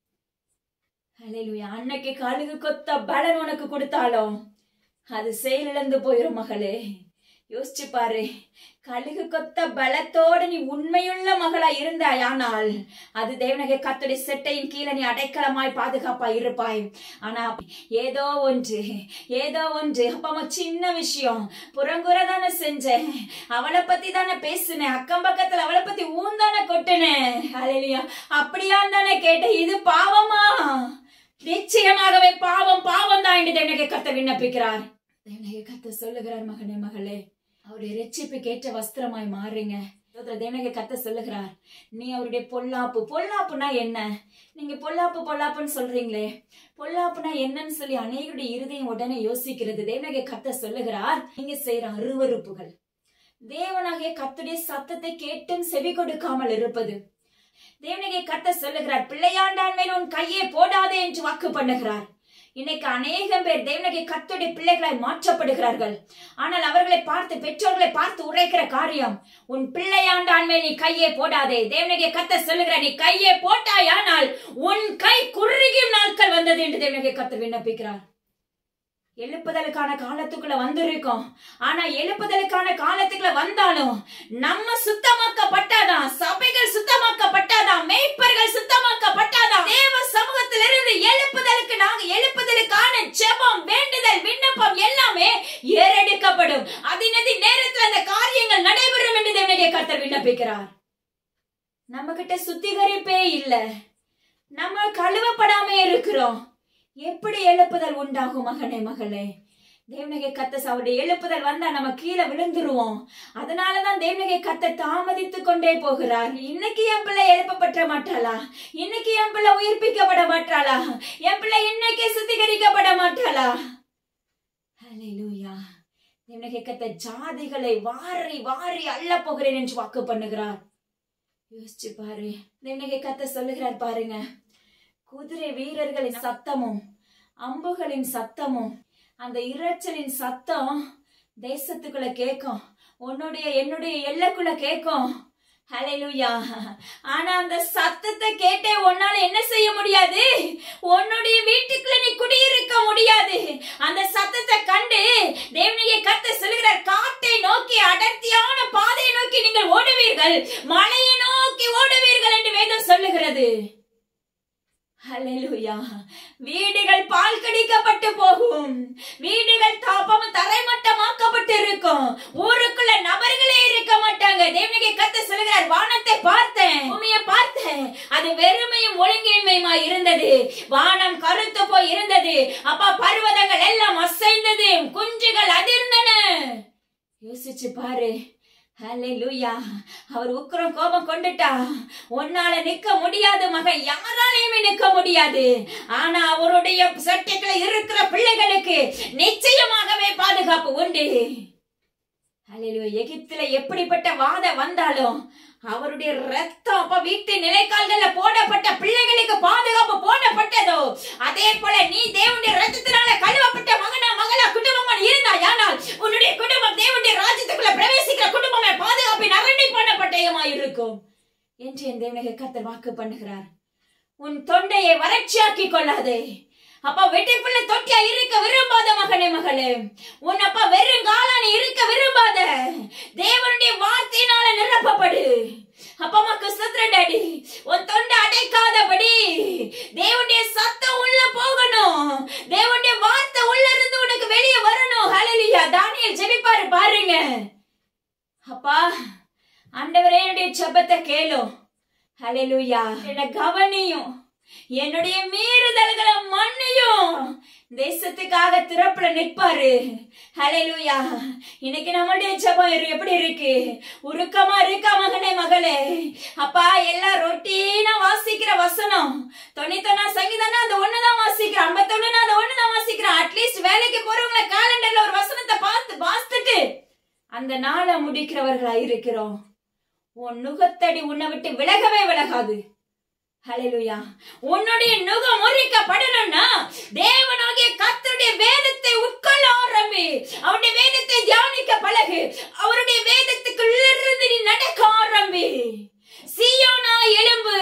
ஹalleluya அன்னைக்கு கழுகு கொத்த பலன் உனக்கு கொடுத்தாலும் அது செயலிழந்து போயிரும் மகளே யோசிச்சு பாரு கழுகு கொத்த பலத்தோட நீ உண்மையுள்ள மகளா இருந்தாயானால் அது தேவனகை கத்துடைய செட்டையின் கீழே நீ அடைக்கலமாய் பாதுகாப்பாய் இருப்பாய் ஆனா ஏதோ ஒன்று ஏதோ ஒன்று அப்பமா சின்ன விஷயம் புறங்குற தானே செஞ்சேன் அவளை பத்தி தானே பேசுனேன் அக்கம் பக்கத்துல அவளை பத்தி ஊந்தானே கொட்டுனேன் அலையிலியா அப்படியா தானே கேட்டேன் இது பாவமா நிச்சயமாகவே பாவம் பாவம் தான் என்று தேவனகை கத்த விண்ணப்பிக்கிறார் தேவனகை கத்த சொல்லுகிறார் மகனே மகளே அவருடைய ரெச்சிப்புக்கு ஏற்ற வஸ்திரமாய் மாறுங்க தேவனகை கத்த சொல்லுகிறார் நீ அவருடைய பொல்லாப்பு பொல்லாப்புனா என்ன நீங்க பொல்லாப்பு பொல்லாப்புன்னு சொல்றீங்களே பொல்லாப்புனா என்னன்னு சொல்லி அநேகருடைய இருதயம் உடனே யோசிக்கிறது தேவனகை கத்த சொல்லுகிறார் நீங்க செய்யற அருவறுப்புகள் தேவனாகிய கத்துடைய சத்தத்தை கேட்டும் செவி கொடுக்காமல் இருப்பது தேவனகை கத்த சொல்லுகிறார் பிள்ளையாண்டான் மேல் உன் கையை போடாதே என்று வாக்கு பண்ணுகிறார் இன்னைக்கு அநேகம் பேர் தேவனகை கத்துடைய பிள்ளைகளாய் மாற்றப்படுகிறார்கள் ஆனால் அவர்களை பார்த்து பெற்றோர்களை பார்த்து உரைக்கிற காரியம் உன் பிள்ளையாண்டான் மேல் நீ கையை போடாதே தேவனகை கத்த சொல்லுகிற நீ கையை போட்டாயானால் உன் கை குறுகியும் நாட்கள் வந்தது என்று தேவனகை கத்த விண்ணப்பிக்கிறார் எழுப்புதலுக்கான காலத்துக்குள்ள வந்திருக்கோம் ஆனா எழுப்புதலுக்கான காலத்துக்குள்ள வந்தாலும் நம்ம சுத்தமாக்கப்பட்டாதான் சபைகள் சுத்தமாக்கப்பட்டாதான் மேய்ப்பர்கள் சுத்தமாக்கப்பட்டாதான் தேவ சமூகத்திலிருந்து எழுப்புதலுக்கு நாங்க எழுப்புதலுக்கான ஜெபம் வேண்டுதல் விண்ணப்பம் எல்லாமே ஏறெடுக்கப்படும் அதினதி நேரத்தில் அந்த காரியங்கள் நடைபெறும் என்று தேவனுடைய கர்த்தர் விண்ணப்பிக்கிறார் நம்ம கிட்ட சுத்திகரிப்பே இல்ல நம்ம கழுவப்படாம இருக்கிறோம் எப்படி எழுப்புதல் உண்டாகும் மகனே மகளே தேவனகை கத்த அவருடைய எழுப்புதல் வந்தா நம்ம கீழே விழுந்துருவோம் அதனாலதான் தேவனகை கத்த தாமதித்து கொண்டே போகிறார் இன்னைக்கு என் பிள்ளை எழுப்பப்பட்ட மாட்டாளா இன்னைக்கு என் பிள்ளை உயிர்ப்பிக்கப்பட மாட்டாளா என் பிள்ளை இன்னைக்கு சுத்திகரிக்கப்பட மாட்டாளா ஹalleluya தேவனகை கத்த ஜாதிகளை வாரி வாரி அள்ள போகிறேன் என்று வாக்கு பண்ணுகிறார் யோசிச்சு பாரு தேவனகை கத்த சொல்லுகிறார் பாருங்க குதிரை வீரர்களின் சத்தமும் அம்புகளின் சத்தமும் அந்த இரைச்சலின் சத்தம் தேசத்துக்குள்ள கேட்கும் உன்னுடைய என்னுடைய எல்லைக்குள்ள கேட்கும் ஹalleluya ஆனா அந்த சத்தத்தை கேட்டே உன்னால என்ன செய்ய முடியாது உன்னுடைய வீட்டுக்குள்ள நீ குடியிருக்க முடியாது அந்த சத்தத்தை கண்டு தேவனையை கத்த சொல்லுகிறார் காட்டை நோக்கி அடர்த்தியான பாதையை நோக்கி நீங்கள் ஓடுவீர்கள் மலையை நோக்கி ஓடுவீர்கள் என்று வேதம் சொல்லுகிறது ஹalleluya வீடுகள் பால் கடிக்கப்பட்டு போகும் வீடுகள் தாபம் தரைமட்டமாக்கப்பட்டு இருக்கும் ஊருக்குள்ள நபர்களே இருக்க மாட்டாங்க தேவனிகை கத்த சொல்கிறார் வானத்தை பார்த்தேன் பூமியை பார்த்தேன் அது வெறுமையும் ஒழுங்கின்மையுமா இருந்தது வானம் கருத்து போய் இருந்தது அப்பா பர்வதங்கள் எல்லாம் அசைந்தது குஞ்சுகள் அதிர்ந்தன யோசிச்சு பாரு ஹalleluya அவர் உக்கிரம் கோபம் கொண்டுட்டா உன்னால நிக்க முடியாது மகன் யாராலையுமே நிக்க முடியாது ஆனா அவருடைய சட்டைகளை இருக்கிற பிள்ளைகளுக்கு நிச்சயமாகவே பாதுகாப்பு உண்டு ஹalleluya எகிப்துல எப்படிப்பட்ட வாத வந்தாலும் அவருடைய ரத்தம் அப்ப வீட்டு நிலைக்கால்கள்ல போடப்பட்ட பிள்ளைகளுக்கு பாதுகாப்பு போடப்பட்டதோ அதே போல நீ தேவனுடைய ரத்தத்தினால கழுவப்பட்ட மகனா மகளா குடும்பமா இருந்தாயானால் உன்னுடைய குடும்பம் தேவனுடைய ராஜ்யத்துக்குள்ள பிரவேசிக்கிற குடும்பமே பாதுகாப்பின் அரண்மை பண்ணப்பட்டயமா இருக்கும் என்று என் தேவனுக்கு கத்தர் வாக்கு பண்ணுகிறார் உன் தொண்டையை வறட்சியாக்கி கொள்ளாதே அப்பா வெட்டிப்புள்ள தொட்டியா இருக்க விரும்பாத மகனே மகளே உன் அப்பா வெறும் காலானி இருக்க விரும்பாத தேவனுடைய வார்த்தையினால நிரப்பப்படு அப்பா அம்மாக்கு சுத்திர டாடி உன் தொண்டை அடைக்காதபடி தேவனுடைய சத்தம் உள்ள போகணும் தேவனுடைய வார்த்தை உள்ள இருந்து உனக்கு வெளியே வரணும் ஹalleluya தானியேல் ஜெபிப்பாரு பாருங்க அப்பா ஆண்டவரே என்னுடைய ஜெபத்தை கேளும் ஹalleluya என்ன கவனியும் என்னுடைய மீறுதல்களை மன்னியும் தேசத்துக்காக திறப்புல நிற்பாரு ஹalleluya இன்னைக்கு நம்மளுடைய ஜெபம் இரு- எப்படி இருக்கு உருக்கமா இருக்கா மகனே மகளே அப்பா எல்லாம் ரொட்டீனா வாசிக்கிற வசனம் தொண்ணூத்தொன்னா சங்கீதம்னா அந்த ஒண்ணுதான் வாசிக்கிறேன் ஐம்பத்தொன்னுனா அந்த ஒண்ணுதான் வாசிக்கிறேன் அட்லீஸ்ட் வேலைக்கு போறவங்கள காலண்டர்ல ஒரு வசனத்தை பார்த்து வாசித்துட்டு அந்த நாளை முடிக்கிறவர்களா இருக்கிறோம் உன் நுகத்தடி உன்னை விட்டு விலகவே விலகாது ஹalleluya உன்னுடைய நுகம் முறிக்கப்படணும்னா தேவனாகிய கர்த்தருடைய வேதத்தை உட்கொள்ள ஆரம்பி அவருடைய வேதத்தை தியானிக்க பழகு அவருடைய வேதத்துக்குள்ளிருந்து நீ நடக்க ஆரம்பி சியோனா எலும்பு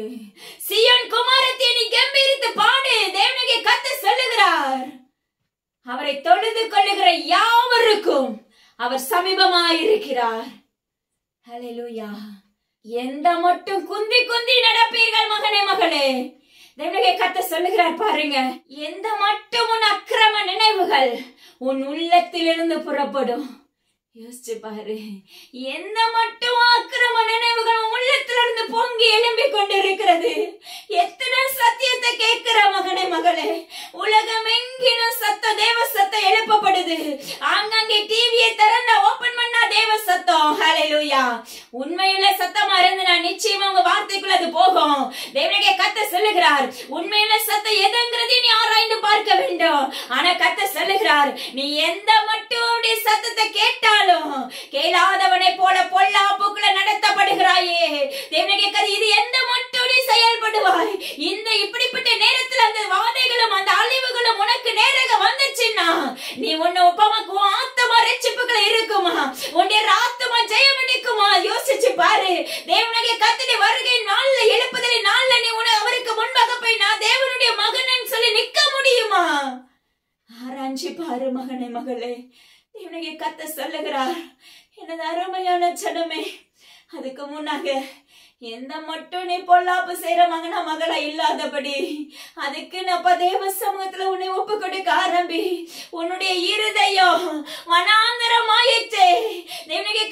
சியோன் குமாரத்தை நீ கம்பீரித்து பாடு தேவனாகிய கர்த்தர் சொல்லுகிறார் அவரை தொழுது கொள்ளுகிற யாவருக்கும் அவர் சமீபமாயிருக்கிறார் ஹalleluya எந்த மட்டும் குந்தி குந்தி நடப்பீர்கள் மகனே மகளே தேவனுடைய கத்த சொல்லுகிறார் பாருங்க எந்த மட்டும் உன் அக்கிரம நினைவுகள் உன் உள்ளத்திலிருந்து புறப்படும் யோசிச்சு பாரு எந்த மட்டும் அக்கிரம நினைவுகள் உன் உள்ளத்திலிருந்து பொங்கி எழும்பிக் கொண்டிருக்கிறது எத்தனை சத்தியத்தை கேட்கிற மகனே மகளே உலகம் எங்கிலும் சத்த தேவ சத்தம் எழுப்பப்படுது ஆங்காங்கே டிவியை திறந்தா ஓபன் பண்ணா தேவ சத்தம் ஹalleluya உண்மையுள்ள சத்தமா இருந்தனா நிச்சயமா உங்க வார்த்தைக்குள்ள அது போகும் தேவனுடைய கத்த சொல்லுகிறார் உண்மையுள்ள சத்தம் எதுங்கிறதை நீ ஆராய்ந்து பார்க்க வேண்டும் ஆனா கத்த சொல்லுகிறார் நீ எந்த மட்டும் அவருடைய சத்தத்தை கேட்டாலும் கேளாதவனை போல பொல்லாப்புக்குள்ள நடத்தப்படுகிறாயே தேவனுடைய கதை இது எந்த மட்டும் நீ செயல்படுவாய் இந்த இப்படிப்பட்ட நேரத்துல அந்த வாதைகளும் அந்த அழிவுகளும் உனக்கு நேராக வந்துச்சுன்னா நீ உன்னை உப்பமாக்கு உன் ஆத்தமா ரட்சிப்புகள் இருக்குமா உன்னுடைய ஆத்தமா ஜெயம் எடுக்குமா யோசிச்சு பாரு தேவனுடைய கத்தனை வருகை நாள்ல எழுப்புதலை நாள்ல நீ உன அவருக்கு முன்பாக போய் நான் தேவனுடைய மகன் சொல்லி நிக்க முடியுமா ஆராய்ச்சி பாரு மகனே மகளே தேவனுடைய கத்த சொல்லுகிறார் எனது அருமையான ஜனமே அதுக்கு முன்னாக எந்த மட்டும் நீ பொல்லாப்பு செய்யற மகனா மகளா இல்லாதபடி அதுக்கு நம்ம தேவ சமூகத்துல உன்னை ஒப்பு கொடுக்க ஆரம்பி உன்னுடைய இருதயம் வனாந்தரமாயிற்று தேவனுடைய கத்த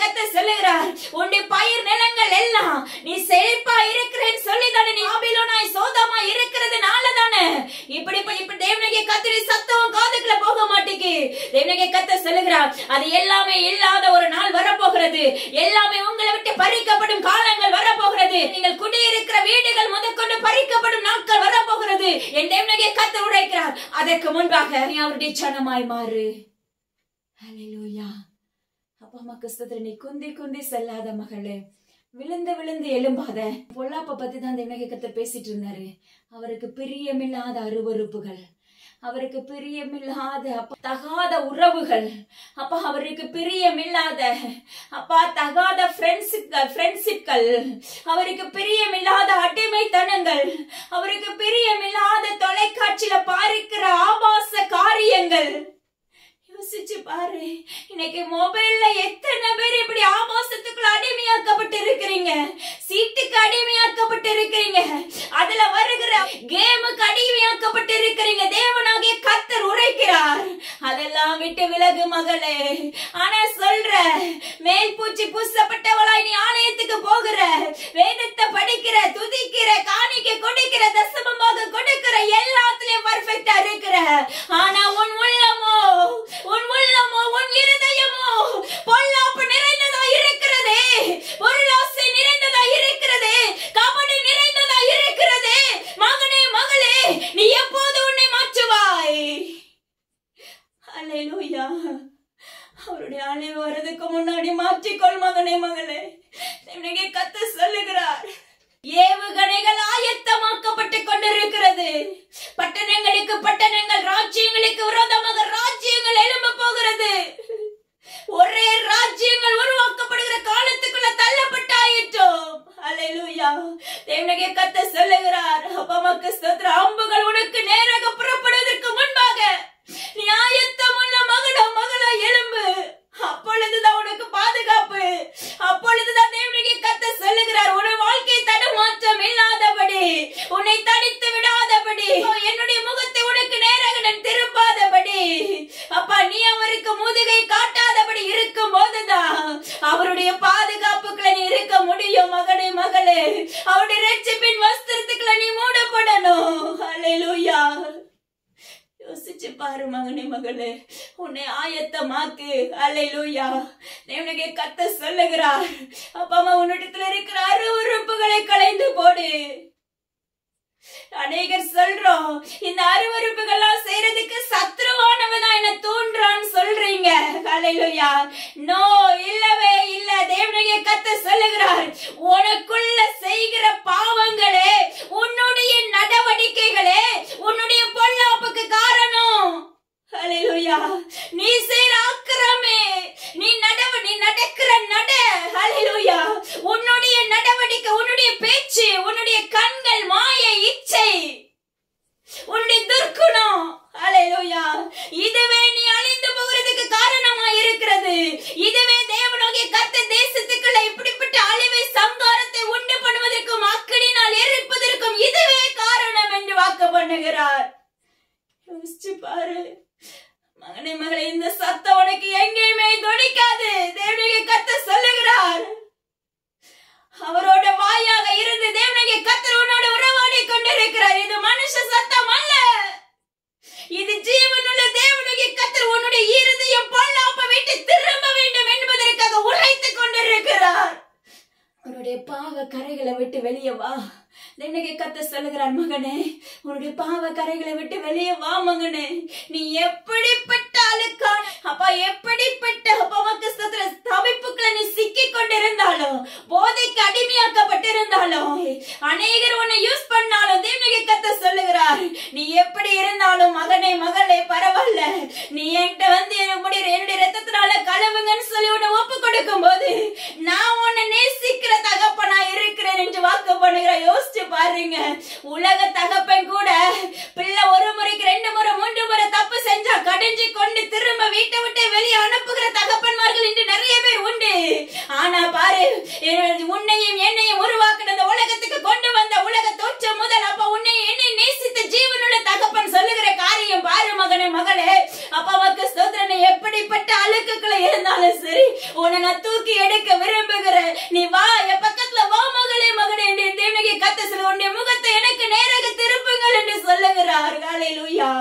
கத்த சொல்லுகிறார் உன்னுடைய பயிர் நிலங்கள் எல்லாம் நீ செழிப்பா இருக்கிறேன்னு சொல்லிதானே நீ ஆபிலோனாய் சோதமா இருக்கிறதுனால தானே இப்படி இப்படி இப்படி தேவனகை கத்தடி சத்தம் காதுக்குள்ள போக மாட்டேங்கு தேவனகை கத்த சொல்லுகிறார் அது எல்லாமே இல்லாத ஒரு நாள் வரப்போகிறது எல்லாமே உங்களை விட்டு பறிக்கப்படும் காலங்கள் வரப்போகிறது நீங்கள் குடியிருக்கிற வீடுகள் முதற்கொண்டு பறிக்கப்படும் நாட்கள் வரப்போகிறது என் தேவனகை கத்த உரைக்கிறார் அதற்கு முன்பாக நீ அவருடைய சனமாய் மாறு ஹalleluya அப்பா அம்மா கிறிஸ்தத்துல நீ குந்தி குந்தி செல்லாத மகளே விழுந்து விழுந்து எழும்பாத பொல்லாப்ப பத்தி தான் தேவனகை கத்த பேசிட்டு இருந்தாரு அவருக்கு பிரியமில்லாத அருவருப்புகள் அவருக்கு பிரியமில்லாத அப்பா தகாத உறவுகள் அப்பா அவருக்கு பிரியமில்லாத அப்பா தகாத ஃப்ரெண்ட்ஸுக்கள் ஃப்ரெண்ட்ஷிப்கள் அவருக்கு பிரியமில்லாத அடிமைத்தனங்கள் அவருக்கு பிரியமில்லாத தொலைக்காட்சியில பார்க்கிற ஆபாச காரியங்கள் யோசிச்சு பாரு இன்னைக்கு மொபைல்ல எத்தனை பேர் இப்படி ஆபாசத்துக்குள்ள அடிமையாக்கப்பட்டு இருக்கிறீங்க சீட்டுக்கு அடிமையாக்கப்பட்டு இருக்கிறீங்க அதுல வருகிற கேமுக்கு அடிமையாக்கப்பட்டு இருக்கிறீங்க தேவனாகிய கத்தர் உரைக்கிறார் அதெல்லாம் விட்டு விலகு மகளே ஆனா சொல்ற மேல் பூச்சி பூசப்பட்டவளாய் நீ ஆலயத்துக்கு போகிற வேதத்தை படிக்கிற துதிக்கிற காணிக்க கொடுக்கிற தசமமாக கொடுக்கிற எல்லாத்துலயும் பர்ஃபெக்டா இருக்கிற ஆனா உன் உள்ளமோ உன் உள்ளமோ உன் இருதயமோ பொல்லாப்பு நிறைந்ததா இருக்கிறதே பொருளாசை நிறைந்ததா இருக்கிறதே கபடி நிறைந்ததா இருக்கிறதே மகனே மகளே நீ எப்போது உன்னை மாற்றுவாய் அல்லேலூயா அவருடைய அழிவு வர்றதுக்கு முன்னாடி மாற்றிக்கொள் மகனே மகளே தேவனே கத்த சொல்லுகிறார் ஏவுகணைகள் ஆயத்தமாக்கப்பட்டு கொண்டிருக்கிறது பட்டணங்களுக்கு பட்டணங்கள் ராஜ்யங்களுக்கு விரோதமாக ராஜ்யங்கள் எழும்ப போகிறது ஒரே ராஜ்யங்கள் உருவாக்கப்படுகிற காலத்துக்குள்ள தள்ளப்பட்டாயிட்டோம் அல்லேலூயா தேவனகே கத்த சொல்லுகிறார் அப்பமக்கு ஸ்தோத்திர அம்புகள் உனக்கு நேராக புறப்படுவதற்கு முன்பாக நீ ஆயத்தம் உள்ள மகனோ மகளோ எழும்பு அப்பொழுதுதான் உனக்கு பாதுகாப்பு அப்பொழுதுதான் தேவனுக்கு கத்த சொல்லுகிறார் உன் வாழ்க்கை தடுமாற்றம் இல்லாதபடி உன்னை தடித்து விடாதபடி என்னுடைய முகத்தை உனக்கு நேராக நான் திரும்பாதபடி அப்பா நீ அவருக்கு முதுகை காட்டாதபடி இருக்கும் போதுதான் அவருடைய பாதுகாப்புக்குள்ள நீ இருக்க முடியும் மகனே மகளே அவருடைய ரட்சிப்பின் வஸ்திரத்துக்குள்ள நீ மூடப்படணும் அல்லேலூயா யோசிச்சு பாரு மகனே மகளே உன்னை ஆயத்தமாக்கு அல்லேலூயா தேவனுக்கு கத்த சொல்லுகிறார் அப்பா அம்மா உன்னிடத்துல இருக்கிற அருவறுப்புகளை களைந்து போடு அநேகர் சொல்றோம் இந்த அருவறுப்புகள்லாம் செய்யறதுக்கு சத்ருவானவன் தான் என்ன தூண்டுறான்னு சொல்றீங்க ஹalleluya நோ இல்லவே இல்ல தேவனுடைய கத்த சொல்லுகிறார் உனக்குள்ள செய்கிற பாவங்களே உன்னுடைய நடவடிக்கைகளே உன்னுடைய பொல்லாப்புக்கு காரணம் ஹalleluya நீ செய்யற அக்கிரமே நீ நடவ நீ நடக்கிற நட ஹalleluya உன்னுடைய நடவடிக்கை உன்னுடைய பேச்சு உன்னுடைய கண்கள் மாய இச்சை உன்னுடைய துர்க்குணம் ஹalleluya இதுவே நீ அழிந்து போகிறதுக்கு காரணமா இருக்கிறது இதுவே தேவனாகிய கத்த தேசத்துக்குள்ள இப்படிப்பட்ட அழிவை சங்காரத்தை உண்டு பண்ணுவதற்கும் அக்கடினால் எரிப்பதற்கும் இதுவே காரணம் என்று வாக்கு பண்ணுகிறார் யோசிச்சு பாரு மகனே மகளே இந்த சத்தம் உனக்கு எங்கேயுமே துடிக்காது தேவனுடைய கத்த சொல்லுகிறார் அவரோட வாயாக இருந்து தேவனுடைய கத்தர் உன்னோட உறவாடி கொண்டிருக்கிறார் இது மனுஷ சத்தம் அல்ல இது ஜீவனுள்ள தேவனுடைய கத்தர் உன்னுடைய இருதயம் பொல்லாப்ப விட்டு திரும்ப வேண்டும் என்பதற்காக உழைத்துக் கொண்டிருக்கிறார் உன்னுடைய பாவ கரைகளை விட்டு வெளியே வா தென்னகை கத்த சொல்லுகிறான் மகனே உன்னுடைய பாவ கரைகளை விட்டு வெளியே வா மகனே நீ எப்படிப்பட்ட அழுக்கான அப்பா எப்படிப்பட்ட அப்பா ஸ்தோத்திர தவிப்புக்குள்ள நீ சிக்கி கொண்டிருந்தாலும் போதைக்கு அடிமையாக்கப்பட்டிருந்தாலும் அநேகர் உன்னை யூஸ் பண்ணாலும் தேவனகை கத்த சொல்லுகிறார் நீ எப்படி இருந்தாலும் மகனே மகளே பரவாயில்ல நீ என்கிட்ட வந்து என்னுடைய என்னுடைய ரத்தத்தினால கழுவுங்கன்னு சொல்லி உன்னை ஒப்பு கொடுக்கும் போது நான் உன்னை நேசிக்கிற தகப்பனா இருக்கிறேன் என்று வாக்கு பண்ணுகிற யோசிச்சு பாருங்க உலக தகப்பன் கூட பிள்ளை ஒரு முறைக்கு ரெண்டு முறை மூன்று முறை தப்பு செஞ்சா கடிஞ்சு கொண்டு திரும்ப வீட்டை விட்டு வெளியே அனுப்புகிற தகப்பன்மார்கள் இன்று நிறைய பேர் உண்டு ஆனா பாரு என்னோட உன்னையும் என்னையும் உருவாக்கின இந்த உலகத்துக்கு கொண்டு வந்த உலக தோற்றம் முதல் அப்ப உன்னை என்னை நேசித்த ஜீவனுள்ள தகப்பன் சொல்லுகிற காரியம் பாரு மகனே மகளே அப்பாவுக்கு ஸ்தோத்திரனை எப்படிப்பட்ட அழுக்குகளை இருந்தாலும் இருந்தாலும் சரி உன்னை நான் தூக்கி எடுக்க விரும்புகிறேன் நீ வா என் பக்கத்துல வா மகளே மகனே என்று தேவனுக்கு கத்த சொல்ல உன்னுடைய முகத்தை எனக்கு நேராக திருப்புங்கள் என்று சொல்லுகிறார் ஹalleluya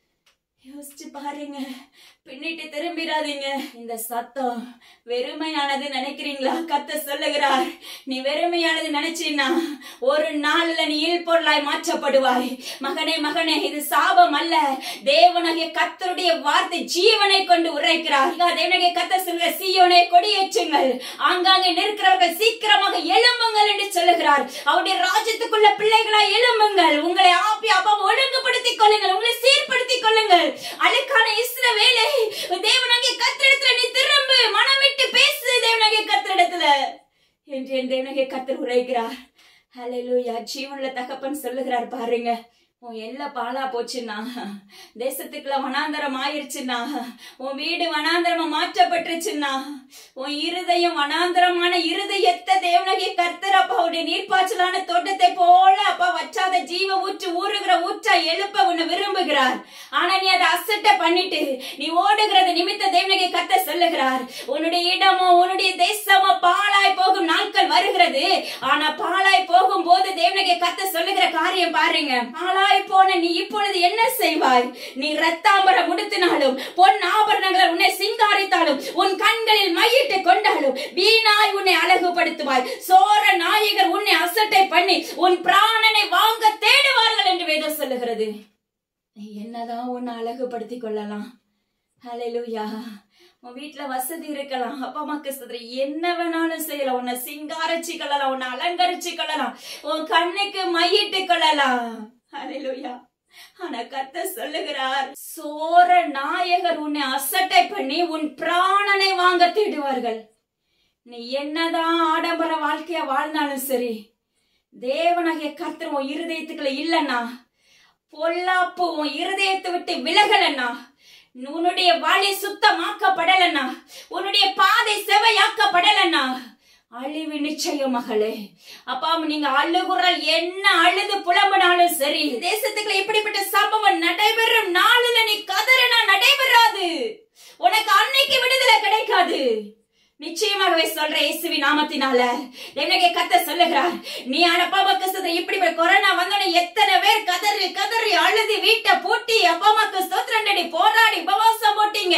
யோசிச்சு பாருங்க பின்னிட்டு திரும்பிடாதீங்க இந்த சத்தம் வெறுமையானது நினைக்கிறீங்களா கத்த சொல்லுகிறார் நீ வெறுமையானது நினைச்சீன்னா ஒரு நாள்ல நீ இல்பொருளாய் மாற்றப்படுவாய் மகனே மகனே இது சாபம் அல்ல தேவனாகிய கத்தருடைய வார்த்தை ஜீவனை கொண்டு உரைக்கிறார் இதோ தேவனாகிய கத்த சொல்கிற சீயோனை கொடியேற்றுங்கள் ஆங்காங்கே நிற்கிறவர்கள் சீக்கிரமாக எழும்புங்கள் என்று சொல்லுகிறார் அவருடைய ராஜ்யத்துக்குள்ள பிள்ளைகளாய் எழும்புங்கள் உங்களை ஆப்பி அப்பா ஒழுங்குபடுத்திக் கொள்ளுங்கள் உங்களை சீர்படுத்திக் கொள்ளுங்கள் அழுக்கான இஸ்ரவேலை தேவனாகிய கத்திரிடத்துல நீ திரும்பு மனம் விட்டு பேசு தேவனாகிய கத்திரிடத்துல என்று என் தேவனாகிய கத்தர் உரைக்கிறார் ஹalleluya ஜீவனுள்ள தகப்பன் சொல்லுகிறார் பாருங்க உன் எல்லாம் பாலா போச்சுன்னா தேசத்துக்குள்ள வனாந்தரம் ஆயிருச்சுன்னா உன் வீடு வனாந்தரமா மாற்றப்பட்டுருச்சுன்னா உன் இருதயம் வனாந்தரமான இருதயத்தை தேவனகிய கர்த்தர் அப்பா அவருடைய நீர்ப்பாய்ச்சலான தோட்டத்தை போல அப்பா வச்சாத ஜீவ ஊற்று ஊறுகிற ஊற்றா எழுப்ப உன்னை விரும்புகிறார் ஆனா நீ அதை அசட்ட பண்ணிட்டு நீ ஓடுகிறது நிமித்த தேவனகிய கர்த்தர் சொல்லுகிறார் உன்னுடைய இடமோ உன்னுடைய தேசமோ பாழாய் போகும் நாட்கள் வருகிறது ஆனா பாழாய் போகும் போது தேவனகிய கர்த்தர் சொல்லுகிற காரியம் பாருங்க பாழாய் போன நீ இப்பொழுது என்ன செய்வாய் நீ ரத்தாம்பரம் உடுத்தினாலும் பொன் ஆபரணங்கள் உன்னை சிங்காரித்தாலும் உன் கண்களில் மையிட்டு கொண்டாலும் வீணாய் உன்னை அழகுபடுத்துவாய் சோர நாயகர் உன்னை அசட்டை பண்ணி உன் பிராணனை வாங்க தேடுவார்கள் என்று வேதம் சொல்லுகிறது நீ என்னதான் உன்னை அழகுபடுத்திக் கொள்ளலாம் ஹalleluya உன் வீட்டுல வசதி இருக்கலாம் அப்பா அம்மாக்கு சதுர என்ன வேணாலும் செய்யலாம் உன்னை சிங்காரிச்சு கொள்ளலாம் உன்னை அலங்கரிச்சு கொள்ளலாம் உன் கண்ணுக்கு மையிட்டு கொள்ளலாம் ஹalleluya ஆனா கத்த சொல்லுகிறார் சோர நாயகர் உன்னை அசட்டை பண்ணி உன் பிராணனை வாங்க தேடுவார்கள் நீ என்னதான் ஆடம்பர வாழ்க்கைய வாழ்ந்தாலும் சரி தேவனாகிய கர்த்தர் உன் இருதயத்துக்குள்ள இல்லைன்னா பொல்லாப்பு உன் இருதயத்தை விட்டு விலகலன்னா உன்னுடைய வழி சுத்தமாக்கப்படலன்னா உன்னுடைய பாதை செவையாக்கப்படலன்னா அழிவு நிச்சயம் மகளே அப்பா நீங்க அழுகுறல் என்ன அழுது புலம்புனாலும் சரி தேசத்துக்குள்ள இப்படிப்பட்ட சம்பவம் நடைபெறும் நாளில் நீ கதறினா நடைபெறாது உனக்கு அன்னைக்கு விடுதலை கிடைக்காது நிச்சயமாகவே சொல்ற இயேசுவி நாமத்தினால எனக்கு கத்த சொல்லுகிறார் நீ அப்பா அம்மா கஷ்டத்தை இப்படி கொரோனா வந்தோடனே எத்தனை பேர் கதறி கதறி அழுது வீட்டை பூட்டி அப்பா அம்மாக்கு ஸ்தோத்திரண்டடி போராடி உபவாசம் போட்டீங்க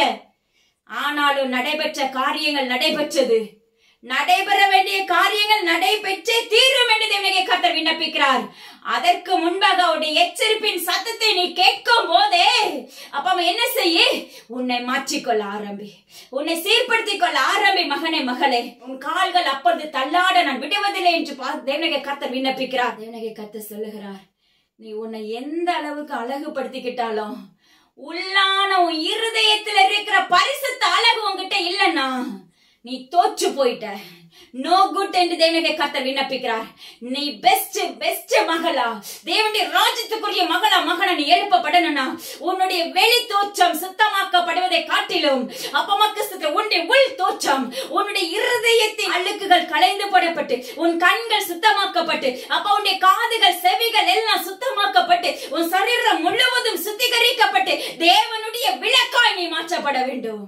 ஆனாலும் நடைபெற்ற காரியங்கள் நடைபெற்றது நடைபெற வேண்டிய காரியங்கள் நடைபெற்றே தீரும் என்று தேவனே கத்தர் விண்ணப்பிக்கிறார் அதற்கு முன்பாக அவருடைய எச்சரிப்பின் சத்தத்தை நீ கேட்கும் போதே அப்ப அவன் என்ன செய்ய உன்னை மாற்றிக்கொள்ள ஆரம்பி உன்னை சீர்படுத்திக் கொள்ள ஆரம்பி மகனே மகளே உன் கால்கள் அப்பொழுது தள்ளாட நான் விடுவதில்லை என்று தேவனகை கத்தர் விண்ணப்பிக்கிறார் தேவனகை கத்தர் சொல்லுகிறார் நீ உன்னை எந்த அளவுக்கு அழகுபடுத்திக்கிட்டாலும் உள்ளான உன் இருதயத்துல இருக்கிற பரிசுத்த அழகு உன்கிட்ட இல்லைன்னா நீ தோற்று போயிட்ட நோ குட் என்று தேவனுடைய கர்த்தர் விண்ணப்பிக்கிறார் நீ பெஸ்ட் பெஸ்ட் மகளா தேவனுடைய ராஜ்யத்துக்குரிய மகளா மகனா நீ எழுப்பப்படணும்னா உன்னுடைய வெளி தோற்றம் சுத்தமாக்கப்படுவதை காட்டிலும் அப்பமக்கு உன்னுடைய உள் தோற்றம் உன்னுடைய இருதயத்தின் அழுக்குகள் கலைந்து போடப்பட்டு உன் கண்கள் சுத்தமாக்கப்பட்டு அப்ப உன்னுடைய காதுகள் செவிகள் எல்லாம் சுத்தமாக்கப்பட்டு உன் சரீரம் முழுவதும் சுத்திகரிக்கப்பட்டு தேவனுடைய விளக்காய் நீ மாற்றப்பட வேண்டும்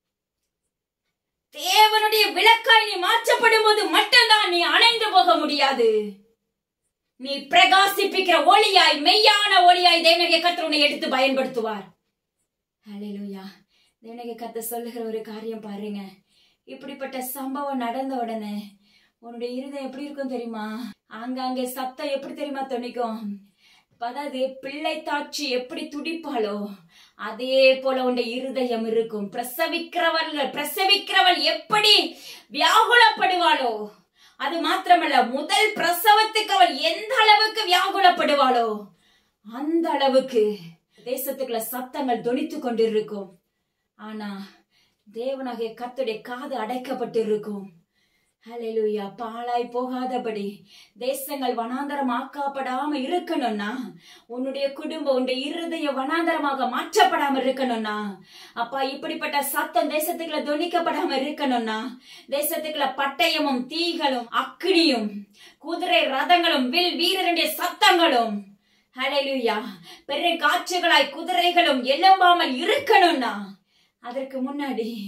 தேவனுடைய விளக்காய் நீ மாற்றப்படும் போது மட்டும்தான் நீ அணைந்து போக முடியாது நீ பிரகாசிப்பிக்கிற ஒளியாய் மெய்யான ஒளியாய் தேவனகை கத்தர் உன்னை எடுத்து பயன்படுத்துவார் ஹalleluya தேவனகை கத்த சொல்லுகிற ஒரு காரியம் பாருங்க இப்படிப்பட்ட சம்பவம் நடந்த உடனே உன்னுடைய இருதயம் எப்படி இருக்கும் தெரியுமா ஆங்காங்கே சத்தம் எப்படி தெரியுமா துணிக்கும் அதாவது பிள்ளை தாட்சி எப்படி துடிப்பாளோ அதே போல உண்ட இருதயம் இருக்கும் பிரசவிக்கிறவர்கள் பிரசவிக்கிறவள் எப்படி வியாகுலப்படுவாளோ அது மாத்திரமல்ல முதல் பிரசவத்துக்கு அவள் எந்த அளவுக்கு வியாகுலப்படுவாளோ அந்த அளவுக்கு தேசத்துக்குள்ள சத்தங்கள் தொனித்து கொண்டிருக்கும் ஆனா தேவனாகிய கத்துடைய காது அடைக்கப்பட்டு இருக்கும் ஹalleluya பாழாய் போகாதபடி தேசங்கள் வனாந்தரம் ஆக்கப்படாம இருக்கணும்னா உன்னுடைய குடும்பம் உன்னுடைய இருதய வனாந்தரமாக மாற்றப்படாம இருக்கணும்னா அப்பா இப்படிப்பட்ட சத்தம் தேசத்துக்குள்ள துணிக்கப்படாம இருக்கணும்னா தேசத்துக்குள்ள பட்டயமும் தீகளும் அக்னியும் குதிரை ரதங்களும் வில் வீரருடைய சத்தங்களும் ஹalleluya பெரிய காற்றுகளாய் குதிரைகளும் எழும்பாமல் இருக்கணும்னா அதற்கு முன்னாடி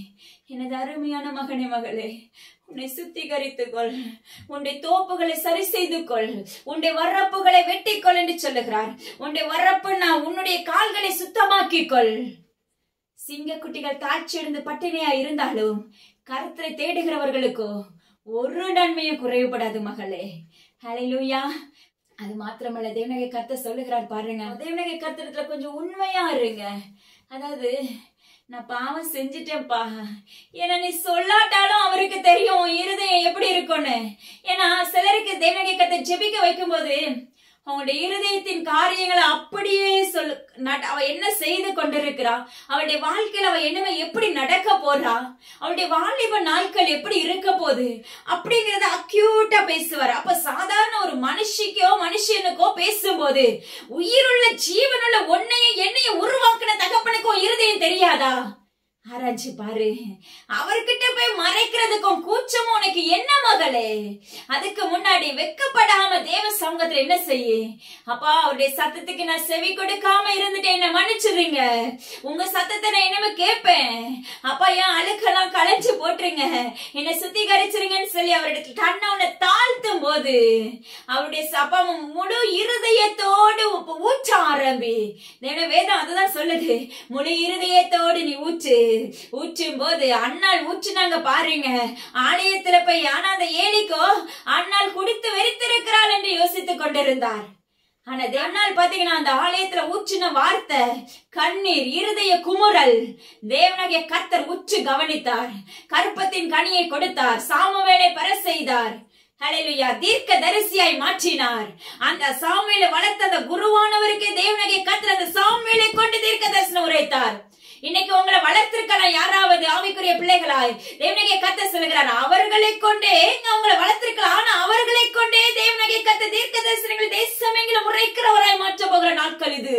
எனது அருமையான மகனே மகளே உன்னை சுத்திகரித்துக் கொள் உன்னுடைய தோப்புகளை சரி செய்து கொள் உன்னுடைய வரப்புகளை வெட்டிக்கொள் என்று சொல்லுகிறார் உன்னுடைய வரப்பு நான் உன்னுடைய கால்களை சுத்தமாக்கிக் கொள் சிங்கக்குட்டிகள் தாட்சியடைந்து பட்டினியா இருந்தாலும் கருத்தரை தேடுகிறவர்களுக்கோ ஒரு நன்மையும் குறைவுபடாது மகளே ஹalleluya அது மாத்திரமல்ல தேவனகை கத்த சொல்லுகிறார் பாருங்க தேவனகை கத்திரத்துல கொஞ்சம் உண்மையா இருங்க அதாவது நான் பாவம் செஞ்சிட்டேன்ப்பா ஏன்னா நீ சொல்லாட்டாலும் அவருக்கு தெரியும் உன் இருதயம் எப்படி இருக்கும்னு ஏன்னா சிலருக்கு தேவனகை கத்த ஜெபிக்க வைக்கும்போது அவங்களுடைய இருதயத்தின் காரியங்களை அப்படியே சொல்லு நட- அவ என்ன செய்து கொண்டிருக்கிறா அவளுடைய வாழ்க்கையில அவ என்னமே எப்படி நடக்க போறா அவளுடைய வாலிப நாட்கள் எப்படி இருக்க போகுது அப்படிங்கறத அக்யூட்டா பேசுவார் அப்ப சாதாரண ஒரு மனுஷிக்கோ மனுஷனுக்கோ பேசும்போது உயிருள்ள ஜீவனுள்ள ஒன்னையும் என்னையும் உருவாக்குன தகப்பனுக்கும் இருதயம் தெரியாதா ஆராய்ச்சி பாரு அவர்கிட்ட போய் மறைக்கிறதுக்கும் கூச்சமும் உனக்கு என்ன மகளே அதுக்கு முன்னாடி வெக்கப்படாம தேவ சமூகத்துல என்ன செய்ய அப்பா அவருடைய சத்தத்துக்கு நான் செவி கொடுக்காம இருந்துட்டேன் என்ன மன்னிச்சிடுறீங்க உங்க சத்தத்தை நான் இனிமே கேட்பேன் அப்பா என் அழுக்கெல்லாம் களைஞ்சு போட்டுருங்க என்னை சுத்திகரிச்சிருங்கன்னு சொல்லி அவருடைய கண்ணை உன்னை தாழ்த்தும் போது அவருடைய ச- அப்பா உன் முழு இருதயத்தோடு உப்பு ஊற்ற ஆரம்பி தேவ வேதம் அதுதான் சொல்லுது முழு இருதயத்தோடு நீ ஊற்று ஊற்றும் போது அண்ணாள் ஊற்றுனாங்க பாருங்க ஆலயத்துல போய் ஆனா அந்த ஏலிக்கோ அண்ணாள் குடித்து வெறித்திருக்கிறாள் என்று யோசித்துக் கொண்டிருந்தார் ஆனா தேவனால் பாத்தீங்கன்னா அந்த ஆலயத்துல ஊற்றின வார்த்தை கண்ணீர் இருதய குமுறல் தேவனாகிய கர்த்தர் உற்று கவனித்தார் கருப்பத்தின் கனியை கொடுத்தார் சாமுவேலை பெற செய்தார் ஹalleluya தீர்க்க தரிசியாய் மாற்றினார் அந்த சாமுவேலை வளர்த்த அந்த குருவானவருக்கே தேவனாகிய கர்த்தர் அந்த சாமுவேலை கொண்டு தீர்க்க தரிசனம் உரைத்தார் இன்னைக்கு உங்களை வளர்த்திருக்கலாம் யாராவது ஆவிக்குரிய பிள்ளைகளாய் தேவனகை கத்த சொல்லுகிறார் அவர்களை கொண்டே உங்களை வளர்த்திருக்கலாம் ஆனா அவர்களை கொண்டே தேவனகை கத்த தீர்க்க தரிசனங்கள் தேசமெங்கிலும் உரைக்கிறவராய் மாற்ற போகிற நாட்கள் இது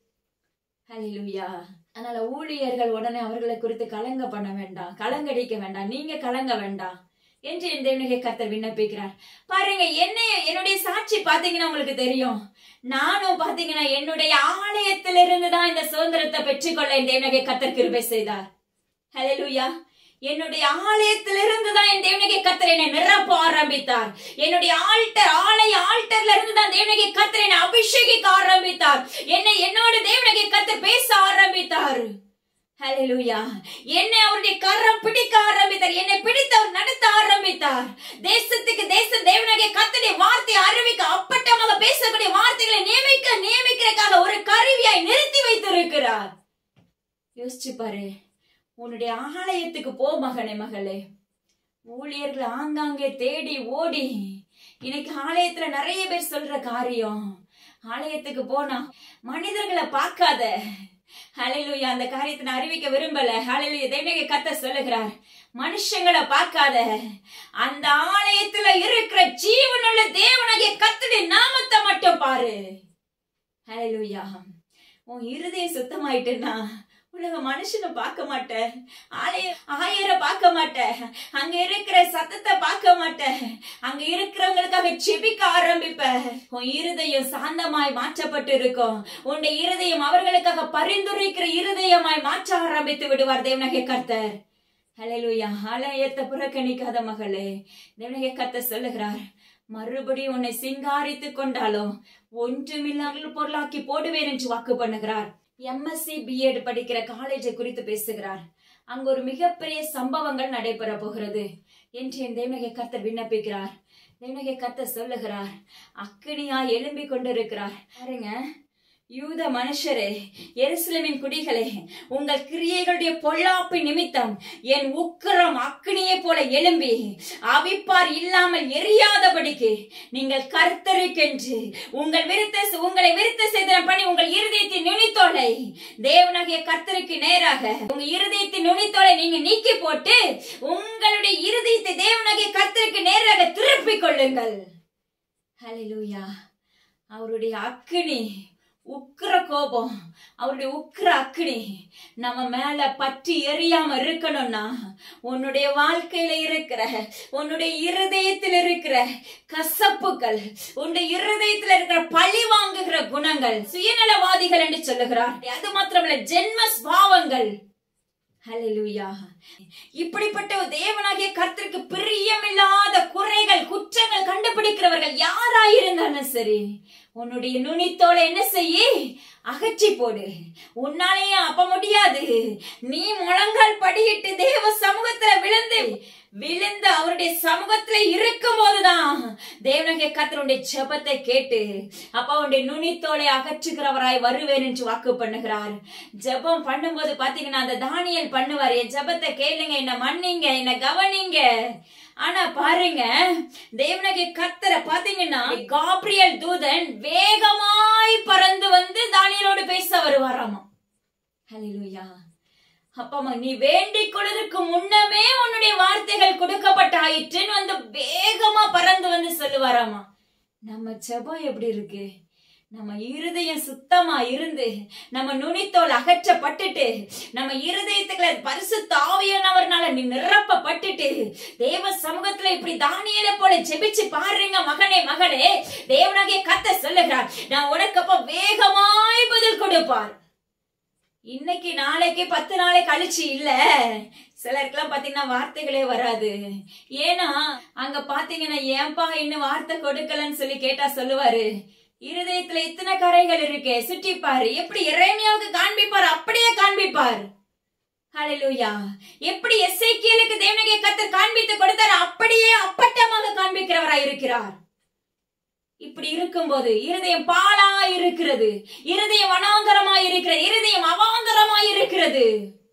ஹalleluya அதனால ஊழியர்கள் உடனே அவர்களை குறித்து கலங்க பண்ண வேண்டாம் கலங்கடிக்க வேண்டாம் நீங்க கலங்க வேண்டாம் என்று என் தேவனுக்கு கர்த்தர் விண்ணப்பிக்கிறார் பாருங்க என்ன என்னுடைய சாட்சி பாத்தீங்கன்னா உங்களுக்கு தெரியும் நானும் பாத்தீங்கன்னா என்னுடைய ஆலயத்திலிருந்து தான் இந்த சுதந்திரத்தை பெற்றுக்கொள்ள என் தேவனகை கர்த்தர் கிருபை செய்தார் ஹalleluya என்னுடைய ஆலயத்திலிருந்து தான் என் தேவனகை கர்த்தர் என்னை நிரப்ப ஆரம்பித்தார் என்னுடைய ஆல்டர் ஆலய ஆல்டர்ல இருந்து தான் தேவனகை கர்த்தர் என்னை அபிஷேகிக்க ஆரம்பித்தார் என்னை என்னோட தேவனகை கர்த்தர் பேச ஆரம்பித்தார் ஹalleluya என்னை அவருடைய கரம் பிடிக்க ஆரம்பித்தார் என்னை பிடித்து அவர் நடத்த ஆரம்பித்தார் தேசத்துக்கு தேச தேவனாகிய கர்த்தருடைய வார்த்தை அறிவிக்க அப்பட்டமாக பேசக்கூடிய வார்த்தைகளை நியமிக்க நியமிக்கிறதுக்காக ஒரு கருவியாய் நிறுத்தி வைத்திருக்கிறார் யோசிச்சு பாரு உன்னுடைய ஆலயத்துக்கு போ மகனே மகளே ஊழியர்கள் ஆங்காங்கே தேடி ஓடி இன்னைக்கு ஆலயத்துல நிறைய பேர் சொல்ற காரியம் ஆலயத்துக்கு போனா மனிதர்களை பார்க்காத ஹalleluya அந்த காரியத்தை நான் அறிவிக்க விரும்பல ஹalleluya தேவனே கத்த சொல்லுகிறார் மனுஷங்களை பார்க்காத அந்த ஆலயத்துல இருக்கிற ஜீவனுள்ள தேவனாகிய கர்த்தருடைய நாமத்தை மட்டும் பாரு ஹalleluya உன் இருதயம் சுத்தமாயிட்டுன்னா உலக மனுஷனை பார்க்க மாட்டேன் ஆலய ஆயரை பார்க்க மாட்டேன் அங்க இருக்கிற சத்தத்தை பார்க்க மாட்டேன் அங்க இருக்கிறவங்களுக்காக செபிக்க ஆரம்பிப்ப உன் இருதயம் சாந்தமாய் மாற்றப்பட்டு இருக்கும் உன்னுடைய இருதயம் அவர்களுக்காக பரிந்துரைக்கிற இருதயமாய் மாற்ற ஆரம்பித்து விடுவார் தேவனகை கர்த்தர் ஹalleluya ஆலயத்தை புறக்கணிக்காத மகளே தேவனகை கர்த்தர் சொல்லுகிறார் மறுபடியும் உன்னை சிங்காரித்துக் கொண்டாலும் ஒன்றுமில்லாமல் பொருளாக்கி போடுவேன் என்று வாக்கு பண்ணுகிறார் எம்எஸ்சி பிஎட் படிக்கிற காலேஜை குறித்து பேசுகிறார் அங்க ஒரு மிகப்பெரிய சம்பவங்கள் நடைபெற போகிறது என்று என் தேவனகை கர்த்தர் விண்ணப்பிக்கிறார் தேவனகை கர்த்தர் சொல்லுகிறார் அக்கினியா எழும்பிக் கொண்டிருக்கிறார் பாருங்க யூத மனுஷரே எருசலேமின் குடிகளே உங்கள் கிரியைகளுடைய பொல்லாப்பு நிமித்தம் என் உக்கிரம் அக்னியை போல எழும்பி அவிப்பார் இல்லாமல் எரியாதபடிக்கு நீங்கள் கர்த்தருக்கென்று உங்கள் விருத்த உங்களை விருத்த சேதனம் பண்ணி உங்கள் இருதயத்தின் நுனித்தோலை தேவனாகிய கர்த்தருக்கு நேராக உங்க இருதயத்தின் நுனித்தோலை நீங்க நீக்கி போட்டு உங்களுடைய இருதயத்தை தேவனாகிய கர்த்தருக்கு நேராக திருப்பிக் கொள்ளுங்கள் ஹalleluya அவருடைய அக்கினி உக்கிர கோபம் அவருடைய உக்கிர அக்கினி நம்ம மேல பற்றி எரியாம இருக்கணும்னா உன்னுடைய வாழ்க்கையில இருக்கிற உன்னுடைய இருதயத்தில் இருக்கிற கசப்புகள் உன்னுடைய இருதயத்தில் இருக்கிற பழி வாங்குகிற குணங்கள் சுயநலவாதிகள் என்று சொல்லுகிறார் அது மாத்திரமல்ல ஜென்ம ஸ்பாவங்கள் ஹalleluya இப்படிப்பட்ட ஒரு தேவனாகிய கர்த்தருக்கு பிரியமில்லாத குறைகள் குற்றங்கள் கண்டுபிடிக்கிறவர்கள் யாராயிருந்தாலும் சரி உன்னுடைய நுனித்தோலை என்ன செய்ய அகற்றி போடு உன்னாலேயே அப்ப முடியாது நீ முழங்கால் படியிட்டு தேவ சமூகத்துல விழுந்து விழுந்து அவருடைய சமூகத்துல இருக்கும் போதுதான் தேவனகை கத்தருடைய ஜெபத்தை கேட்டு அப்ப அவருடைய நுனித்தோலை அகற்றுகிறவராய் வருவேன் என்று வாக்கு பண்ணுகிறார் ஜெபம் பண்ணும்போது பாத்தீங்கன்னா அந்த தானியல் பண்ணுவார் என் ஜெபத்தை கேளுங்க என்ன மன்னிங்க என்ன கவனிங்க ஆனா பாருங்க தேவனகை கத்தரை பாத்தீங்கன்னா காப்ரியல் தூதன் வேகமாய் பறந்து வந்து தானியலோடு பேச வருவாராமா ஹalleluya அப்பமா நீ வேண்டிக் கொள்வதற்கு முன்னமே உன்னுடைய வார்த்தைகள் கொடுக்கப்பட்டாயிற்றுன்னு வந்து வேகமா பறந்து வந்து சொல்லுவாராமா நம்ம ஜெபம் எப்படி இருக்கு நம்ம இருதயம் சுத்தமா இருந்து நம்ம நுனித்தோல் அகற்றப்பட்டுட்டு நம்ம இருதயத்துக்குள்ள பரிசு தாவியானவர்னால நீ நிரப்பப்பட்டுட்டு தேவ சமூகத்துல இப்படி தானியலை போல ஜெபிச்சு பாருங்க மகனே மகளே தேவனாகிய கத்த சொல்லுகிறார் நான் உனக்கு அப்ப வேகமாய் பதில் கொடுப்பார் இன்னைக்கு நாளைக்கு பத்து நாளை கழிச்சு இல்ல சிலருக்குலாம் பாத்தீங்கன்னா வார்த்தைகளே வராது ஏன்னா அங்க பாத்தீங்கன்னா ஏன்பா இன்னும் வார்த்தை கொடுக்கலன்னு சொல்லி கேட்டா சொல்லுவாரு இருதயத்துல இத்தனை கரைகள் இருக்கே சுற்றி பாரு எப்படி இறைமையாவுக்கு காண்பிப்பார் அப்படியே காண்பிப்பார் ஹalleluya எப்படி எஸ்ஐக்கியலுக்கு தேவனகிய கத்தர் காண்பித்து கொடுத்தார் அப்படியே அப்பட்டமாக காண்பிக்கிறவராய் இருக்கிறார் இப்படி இருக்கும்போது இருதயம் பாலா இருக்கிறது இருதயம் வனாந்தரமா இருக்கிறது இருதயம் அவாந்தரமா இருக்கிறது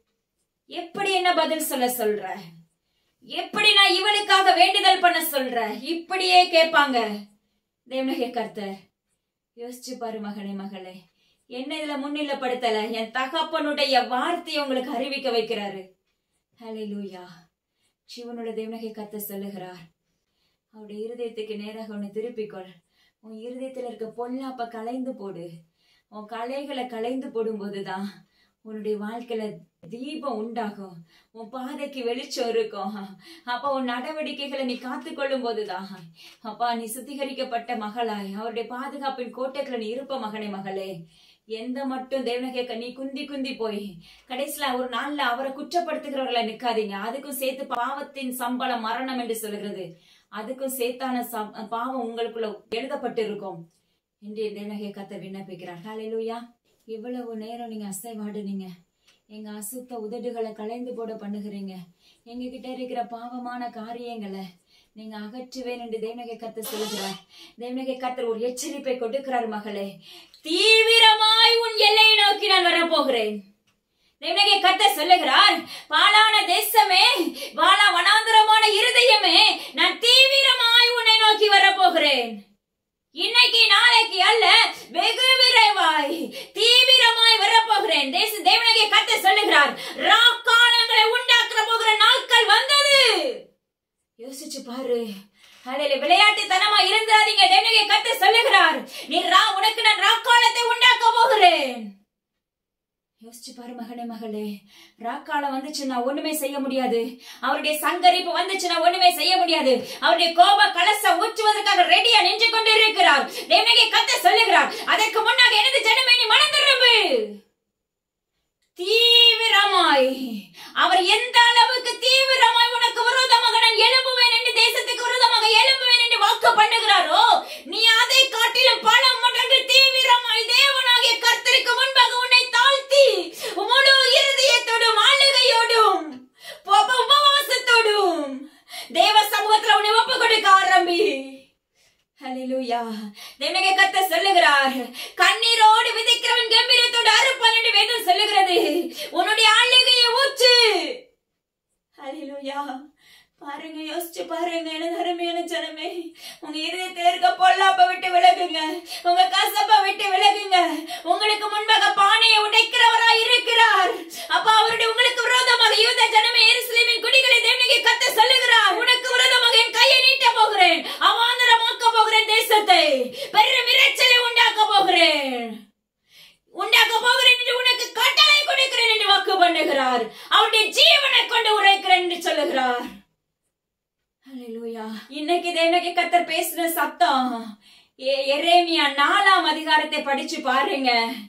எப்படி என்ன பதில் சொல்ல சொல்ற எப்படி நான் இவளுக்காக வேண்டுதல் பண்ண சொல்ற இப்படியே கேட்பாங்க தேவனகிய கர்த்தர் யோசிச்சு பாரு மகனே மகளே என்ன இதுல முன்னிலைப்படுத்தல என் தகப்பனுடைய வார்த்தையை உங்களுக்கு அறிவிக்க வைக்கிறாரு ஹalleluya சிவனோட தேவனகை கத்த சொல்லுகிறார் அவருடைய இருதயத்துக்கு நேராக உன்னை திருப்பிக்கொள் உன் இருதயத்துல இருக்க பொல்லாப்ப கலைந்து போடு உன் கலைகளை கலைந்து போடும்போதுதான் உன்னுடைய வாழ்க்கையில தீபம் உண்டாகும் உன் பாதைக்கு வெளிச்சம் இருக்கும் அப்ப உன் நடவடிக்கைகளை நீ காத்து கொள்ளும் போதுதான் அப்பா நீ சுத்திகரிக்கப்பட்ட மகளாய் அவருடைய பாதுகாப்பின் கோட்டைக்குள்ள நீ இருப்ப மகனே மகளே எந்த மட்டும் தேவனகேக்க நீ குந்தி குந்தி போய் கடைசியில ஒரு நாள்ல அவரை குற்றப்படுத்துகிறவர்களை நிக்காதீங்க அதுக்கும் சேர்த்து பாவத்தின் சம்பளம் மரணம் என்று சொல்லுகிறது அதுக்கும் சேர்த்தான சம்- பாவம் உங்களுக்குள்ள எழுதப்பட்டு இருக்கும் என்று தேவனகே கத்த விண்ணப்பிக்கிறார் ஹalleluya இவ்வளவு நேரம் நீங்க அசைவாடுனீங்க எங்க அசுத்த உதடுகளை கலைந்து போட பண்ணுகிறீங்க எங்க கிட்ட இருக்கிற பாவமான காரியங்களை நீங்க அகற்றுவேன் என்று தேவனகை கத்த சொல்லுகிறார் தேவனகை கத்தர் ஒரு எச்சரிப்பை கொடுக்கிறார் மகளே தீவிரமாய் உன் எல்லையை நோக்கி நான் வரப்போகிறேன் தேவனகை கத்த சொல்லுகிறார் பாலான தேசமே பாலா வனாந்தரமான இருதயமே நான் தீவிரமாய் உன்னை நோக்கி வரப்போகிறேன் இன்னைக்கு நாளைக்கு அல்ல வெகு விரைவாய் தீவிரமாய் வரப்போகிறேன் தேச தேவனகை கத்த சொல்லுகிறார் ராக்காலங்களை உண்டாக்குற போகிற நாட்கள் வந்தது யோசிச்சு பாரு அதில் விளையாட்டுத்தனமா இருந்தாதீங்க தேவனகை கத்த சொல்லுகிறார் நீ ரா உனக்கு நான் ராக்காலத்தை உண்டாக்க போகிறேன் யோசிச்சு பாரு மகனே மகளே ராக்காலம் வந்துச்சுன்னா ஒண்ணுமே செய்ய முடியாது அவருடைய சங்கரிப்பு வந்துச்சுன்னா ஒண்ணுமே செய்ய முடியாது அவருடைய கோப கலச ஊற்றுவதற்காக ரெடியா நின்று கொண்டு இருக்கிறார் தேவனகை கத்த சொல்லுகிறார் அதற்கு முன்னாக எனது ஜனமே நீ மனம் திரும்பு தீவிரமாய் அவர் எந்த அளவுக்கு தீவிரமாய் உனக்கு விரோதமாக நான் எழும்புவேன் என்று தேசத்துக்கு விரோதமாக எழும்புவேன் என்று வாக்கு பண்ணுகிறாரோ நீ அதை காட்டிலும் பல மடங்கு தீவிரமாய் தேவனாகிய கர்த்தருக்கு முன்பாக உன்னை தாழ்த்தி முழு இருதயத்தோடும் ஆளுகையோடும் உப- உபவாசத்தோடும் தேவ சமூகத்துல உன்னை ஒப்பு கொடுக்க ஆரம்பி ஹalleluya தேவனே கத்த சொல்லுகிறார் கண்ணீரோடு விதைக்கிறவன் கம்பீரத்தோடு அறுப்பான் என்று வேதம் சொல்லுகிறது உன்னுடைய ஆளுகையை ஊற்று ஹalleluya பாருங்க யோசிச்சு பாருங்க எனக்கு அருமையான ஜனமே உங்க இருதயத்தில் இருக்க பொல்லாப்ப விட்டு விலகுங்க உங்க கசப்ப விட்டு விலகுங்க உங்களுக்கு முன்பாக பானையை உடைக்கிறவராய் இருக்கிறார் அப்ப அவருடைய உங்களுக்கு விரோதமாக யூத ஜனமே எருசலேமின் குடிகளை தேவனுக்கு கத்த சொல்லுகிறார் உனக்கு விரோதமாக என் கையை நீட்ட போகிறேன் அவாந்தரமாக்க போகிறேன் தேசத்தை பெரும் இரைச்சலை உண்டாக்க போகிறேன் உண்டாக்க போகிறேன் என்று உனக்கு கட்டளை கொடுக்கிறேன் என்று வாக்கு பண்ணுகிறார் அவருடைய ஜீவனை கொண்டு உரைக்கிறேன் என்று சொல்லுகிறார் ஹalleluya இன்னைக்கு தேவனுக்கு கத்தர் பேசுற சத்தம் எ- எரேமியா நாலாம் அதிகாரத்தை படிச்சு பாருங்க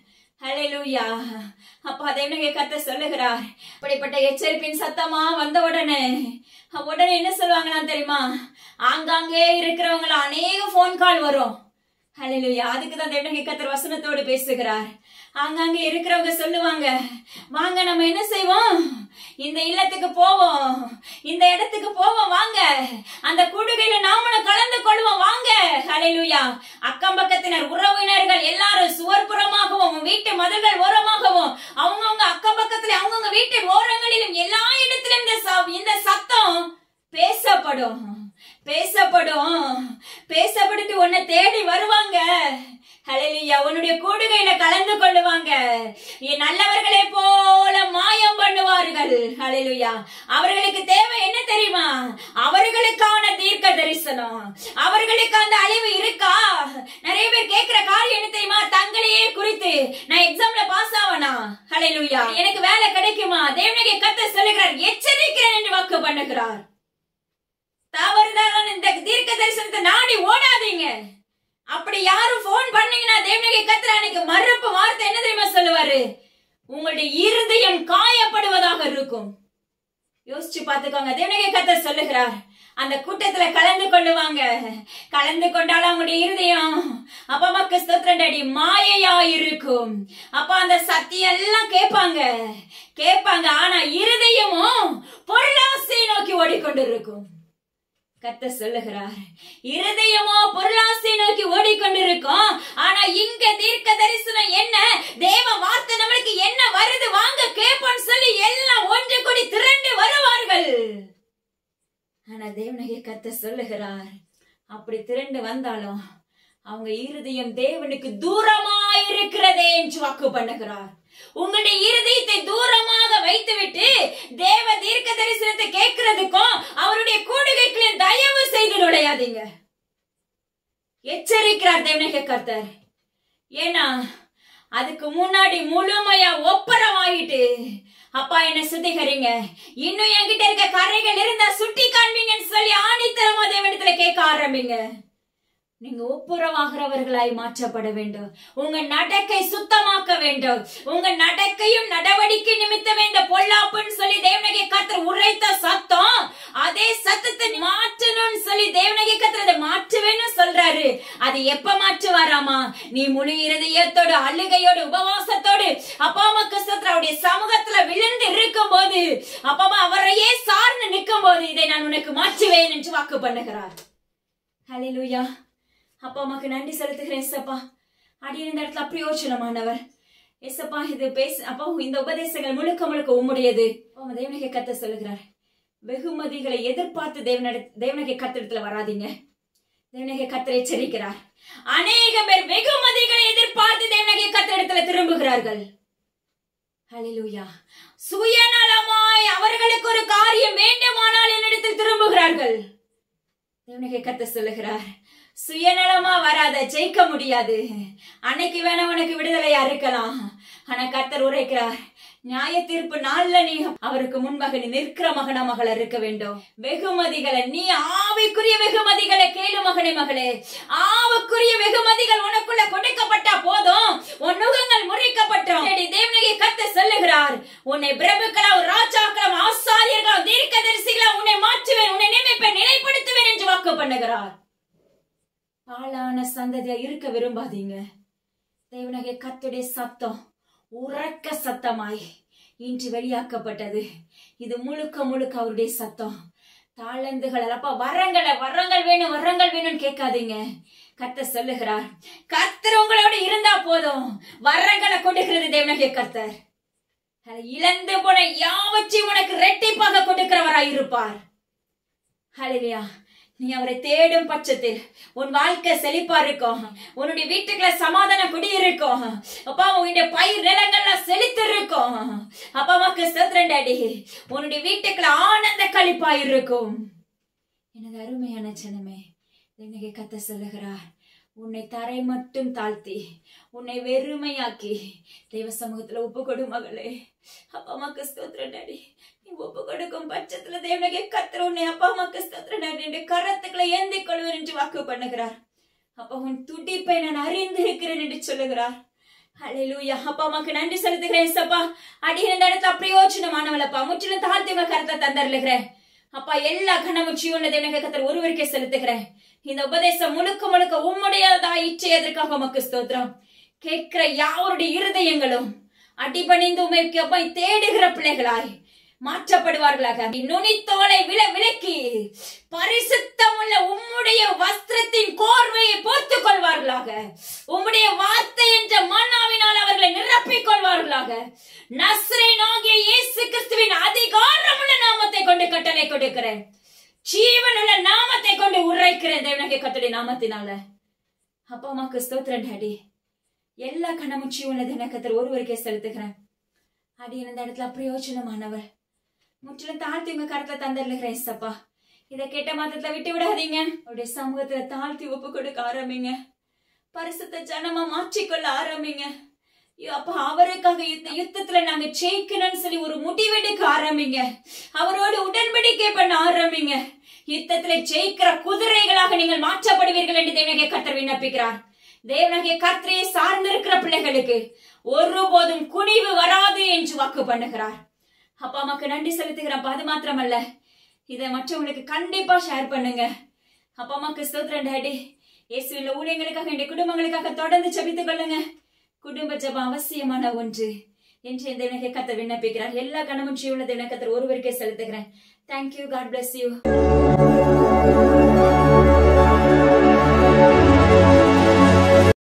ஹalleluya அப்பா தேவனுடைய கத்த சொல்லுகிறார் அப்படிப்பட்ட எச்சரிப்பின் சத்தமா வந்த உடனே உடனே என்ன சொல்லுவாங்கன்னா தெரியுமா ஆங்காங்கே இருக்கிறவங்கள அநேக போன் கால் வரும் ஹalleluya அதுக்கு தான் தேவனுடைய கத்தர் வசனத்தோடு பேசுகிறார் ஆங்காங்க இருக்கிறவங்க சொல்லுவாங்க வாங்க நம்ம என்ன செய்வோம் இந்த இல்லத்துக்கு போவோம் இந்த இடத்துக்கு போவோம் வாங்க அந்த கூடுகையில நாமளும் கலந்து கொள்வோம் வாங்க ஹalleluya அக்கம் பக்கத்தினர் உறவினர்கள் எல்லாரும் சுவர்புறமாகவும் வீட்டு மதில்கள் ஓரமாகவும் அவங்கவங்க அக்கம் பக்கத்துல அவங்கவங்க வீட்டு ஓரங்களிலும் எல்லா இடத்திலும் இந்த ச- இந்த சத்தம் பேசப்படும் பேசப்படும் பேசப்பட்டு உன்னை தேடி வருவாங்க ஹalleluya உன்னுடைய கூடுகையில கலந்து கொள்ளுவாங்க என் நல்லவர்களே போல மாயம் பண்ணுவார்கள் ஹalleluya அவர்களுக்கு தேவை என்ன தெரியுமா அவர்களுக்கான தீர்க்க தரிசனம் அவர்களுக்கு அந்த அழிவு இருக்கா நிறைய பேர் கேக்குற காரியம் என்ன தெரியுமா தங்களையே குறித்து நான் எக்ஸாம்ல பாஸ் ஆவனா ஹalleluya எனக்கு வேலை கிடைக்குமா தேவனுடைய கத்த சொல்லுகிறார் எச்சரிக்கிறேன் என்று வாக்கு பண்ணுகிறார் தவறுதலான இந்த தீர்க்க தரிசனத்தை நாடி ஓடாதீங்க அப்படி யாரும் போன் பண்ணீங்கன்னா தேவனுடைய கத்திர அன்னைக்கு மறுப்பு வார்த்தை என்ன தெரியுமா சொல்லுவாரு உங்களுடைய இருதயம் காயப்படுவதாக இருக்கும் யோசிச்சு பார்த்துக்கோங்க தேவனுடைய கத்தர் சொல்லுகிறார் அந்த கூட்டத்துல கலந்து கொள்ளுவாங்க கலந்து கொண்டாலும் அவங்களுடைய இருதயம் அப்பா அம்மாக்கு ஸ்தோத்திரம் டாடி மாயையா இருக்கும் அப்ப அந்த சத்தியம் எல்லாம் கேட்பாங்க கேட்பாங்க ஆனா இருதயமும் பொருளாசை நோக்கி ஓடிக்கொண்டு இருக்கும் கத்த சொல்லுகிறார் இருதயமோ பொருளாசை நோக்கி ஓடிக்கொண்டிருக்கும் ஆனா இங்க தீர்க்க தரிசனம் என்ன தேவ வார்த்தை நம்மளுக்கு என்ன வருது வாங்க கேட்போம்னு சொல்லி எல்லாம் ஒன்று கூடி திரண்டு வருவார்கள் ஆனா தேவனைய கத்த சொல்லுகிறார் அப்படி திரண்டு வந்தாலும் அவங்க இருதயம் தேவனுக்கு தூரமாய் இருக்கிறதே என்று வாக்கு பண்ணுகிறார் உங்களுடைய இருதயத்தை தூரமாக வைத்துவிட்டு தேவ தீர்க்க தரிசனத்தை கேட்கிறதுக்கும் அவருடைய கூடுகைக்குள்ள தயவு செய்து நுழையாதீங்க எச்சரிக்கிறார் தேவனக கர்த்தர் ஏன்னா அதுக்கு முன்னாடி முழுமையா ஒப்பரமாயிட்டு அப்பா என்ன சுத்திகரிங்க இன்னும் என்கிட்ட இருக்க கரைகள் இருந்தா சுட்டி காண்பீங்கன்னு சொல்லி ஆணித்தரமா தேவனிடத்துல கேட்க ஆரம்பிங்க நீங்க ஒப்புரவாகிறவர்களாய் மாற்றப்பட வேண்டும் உங்க நடக்கை சுத்தமாக்க வேண்டும் உங்க நடக்கையும் நடவடிக்கை நிமித்தமே இந்த பொல்லாப்புன்னு சொல்லி தேவனகை கத்தர் உரைத்த சத்தம் அதே சத்தத்தை மாற்றணும்னு சொல்லி தேவனகை கத்தர் அதை மாற்றுவேன்னு சொல்றாரு அது எப்ப மாற்றுவாராமா நீ முழு இருதயத்தோடு அழுகையோடு உபவாசத்தோடு அப்பா அம்மா கஷ்டத்துடைய சமூகத்துல விழுந்து இருக்கும் போது அப்பா அம்மா அவரையே சார்ந்து நிற்கும் போது இதை நான் உனக்கு மாற்றுவேன் என்று வாக்கு பண்ணுகிறார் ஹalleluya அப்பா அம்மாக்கு நன்றி செலுத்துகிறேன் எஸ்அப்பா அடியின் இந்த இடத்துல அப்படி யோசனமானவர் எஸ்அப்பா இது பேச அப்பா இந்த உபதேசங்கள் முழுக்க முழுக்க உம்முடையது அவங்க தேவனகை கத்த சொல்லுகிறார் வெகுமதிகளை எதிர்பார்த்து தேவனட தேவனகை கத்திடத்துல வராதீங்க தேவனகை கத்தர் எச்சரிக்கிறார் அநேக பேர் வெகுமதிகளை எதிர்பார்த்து தேவனகை கத்திடத்துல திரும்புகிறார்கள் ஹalleluya சுயநலமாய் அவர்களுக்கு ஒரு காரியம் வேண்டுமானால் என்னிடத்தில் திரும்புகிறார்கள் தேவனுக்கு கத்த சொல்லுகிறார் சுயநலமா வராத ஜெயிக்க முடியாது அன்னைக்கு வேணா உனக்கு விடுதலையா இருக்கலாம் ஆனா கர்த்தர் உரைக்கிறார் நியாய தீர்ப்பு நாள்ல நீ அவருக்கு முன்பாக நீ நிற்கிற மகனா மகள இருக்க வேண்டும் வெகுமதிகளை நீ ஆவிக்குரிய வெகுமதிகளை கேளு மகனே மகளே ஆவுக்குரிய வெகுமதிகள் உனக்குள்ள கொடுக்கப்பட்டா போதும் உன் நுகங்கள் முறிக்கப்பட்டோம் தேவனகை கத்த சொல்லுகிறார் உன்னை பிரபுக்களாம் ராஜாக்களும் ஆசாரியர்களும் தீர்க்கதரிசிகளும் உன்னை மாற்றுவேன் உன்னை நியமிப்பேன் நிலைப்படுத்துவேன் என்று வாக்கு பண்ணுகிறார் பாழான சந்ததியா இருக்க விரும்பாதீங்க தேவனகை கத்துடைய சத்தம் உறக்க சத்தமாய் இன்று வெளியாக்கப்பட்டது இது முழுக்க முழுக்க அவருடைய சத்தம் தாளந்துகள் அப்பா வரங்களை வரங்கள் வேணும் வரங்கள் வேணும்னு கேட்காதீங்க கர்த்தர் சொல்லுகிறார் கர்த்தர் உங்களோட இருந்தா போதும் வரங்களை கொடுக்கிறது தேவனகை கர்த்தர் அதை இழந்து போன யாவற்றையும் உனக்கு ரெட்டிப்பாக கொடுக்கிறவராய் இருப்பார் ஹalleluya நீ அவரை தேடும் பட்சத்தில் உன் வாழ்க்கை செழிப்பா இருக்கும் உன்னுடைய வீட்டுக்குள்ள சமாதான குடி இருக்கும் அப்பா உன்னுடைய பயிர் நிலங்கள்ல செழித்து இருக்கும் அப்பா அம்மாக்கு சத்திரன் டாடி உன்னுடைய வீட்டுக்குள்ள ஆனந்த கழிப்பா இருக்கும் எனது அருமையான ஜனமே இன்னைக்கு கத்த சொல்லுகிறார் உன்னை தரை மட்டும் தாழ்த்தி உன்னை வெறுமையாக்கி தெய்வ சமூகத்துல ஒப்பு கொடு மகளே அப்பா அம்மாக்கு ஸ்தோத்திரம் டாடி நீ ஒப்பு கொடுக்கும் பட்சத்துல தேவனகே கத்திர உன்னை அப்பா அம்மாக்கு ஸ்தோத்திரம் டாடி என்று கரத்துக்களை ஏந்தி கொள்வேன் என்று வாக்கு பண்ணுகிறார் அப்ப உன் துடிப்பை நான் அறிந்து இருக்கிறேன் என்று சொல்லுகிறார் ஹalleluya அப்பா அம்மாக்கு நன்றி செலுத்துகிறேன் சப்பா அடியின் இந்த இடத்துல பிரயோஜனமானவளப்பா முற்றிலும் தாழ்த்தி உங்க கருத்தை தந்தருளுகிறேன் அப்பா எல்லா கனமுச்சியும் உள்ள தேவனக கத்தர் ஒருவருக்கே செலுத்துகிறேன் இந்த உபதேசம் முழுக்க முழுக்க உம்முடையதா இச்சையதற்காக உமக்கு ஸ்தோத்திரம் கேட்கிற யாருடைய இருதயங்களும் அடிபணிந்து உமைக்கு அப்பா தேடுகிற பிள்ளைகளாய் மாற்றப்படுவார்களாக நுனித்தோலை வில விலக்கி பரிசுத்தமுள்ள உம்முடைய வஸ்திரத்தின் கோர்வையை போர்த்துக் கொள்வார்களாக உம்முடைய வார்த்தை என்ற மன்னாவினால் அவர்களை நிரப்பிக் கொள்வார்களாக நஸ்ரேனாகிய இயேசு கிறிஸ்துவின் அதிகாரமுள்ள நாமத்தை கொண்டு கட்டளை கொடுக்கிறேன் ஜீவனுள்ள நாமத்தை கொண்டு உரைக்கிறேன் தேவனகை கத்தடி நாமத்தினால அப்பா அம்மாக்கு ஸ்தோத்திரன் டாடி எல்லா கணமுச்சியும் உள்ளது எனக்கு கத்தர் ஒருவருக்கே செலுத்துகிறேன் அடி இந்த இடத்துல பிரயோஜனமானவர் முற்றிலும் தாழ்த்தி உங்க கருத்தை தந்துடுகிறேன் சப்பா இதை கேட்ட மாத்திரத்துல விட்டு விடாதீங்க அவருடைய சமூகத்துல தாழ்த்தி ஒப்பு கொடுக்க ஆரம்பிங்க பரிசுத்த ஜனமா மாற்றிக்கொள்ள ஆரம்பிங்க ஐயோ, அப்ப அவருக்காக இந்த யுத்தத்துல நாங்க ஜெயிக்கணும்னு சொல்லி ஒரு முடிவெடுக்க ஆரம்பிங்க அவரோடு உடன்படிக்கை பண்ண ஆரம்பிங்க யுத்தத்துல ஜெயிக்கிற குதிரைகளாக நீங்கள் மாற்றப்படுவீர்கள் என்று தேவனகை கத்தர் விண்ணப்பிக்கிறார் தேவனகை கர்த்தரையை சார்ந்திருக்கிற பிள்ளைகளுக்கு ஒருபோதும் குனிவு வராது என்று வாக்கு பண்ணுகிறார் அப்பா அம்மாக்கு நன்றி செலுத்துகிறேன் அது மாத்திரமல்ல இதை மற்றவங்களுக்கு கண்டிப்பா ஷேர் பண்ணுங்க அப்பா அம்மாக்கு ஸ்தோத்திரம் டாடி இயேசுவின் ஊழியங்களுக்காக என் குடும்பங்களுக்காக தொடர்ந்து ஜெபித்துக் கொள்ளுங்க குடும்ப ஜெபம் அவசியமான ஒன்று என்று இந்த வினகை கத்த விண்ணப்பிக்கிறார் எல்லா கணமும் உள்ள தினக்கத்தர் ஒருவருக்கே செலுத்துகிறேன் தேங்க்யூ காட் bless யூ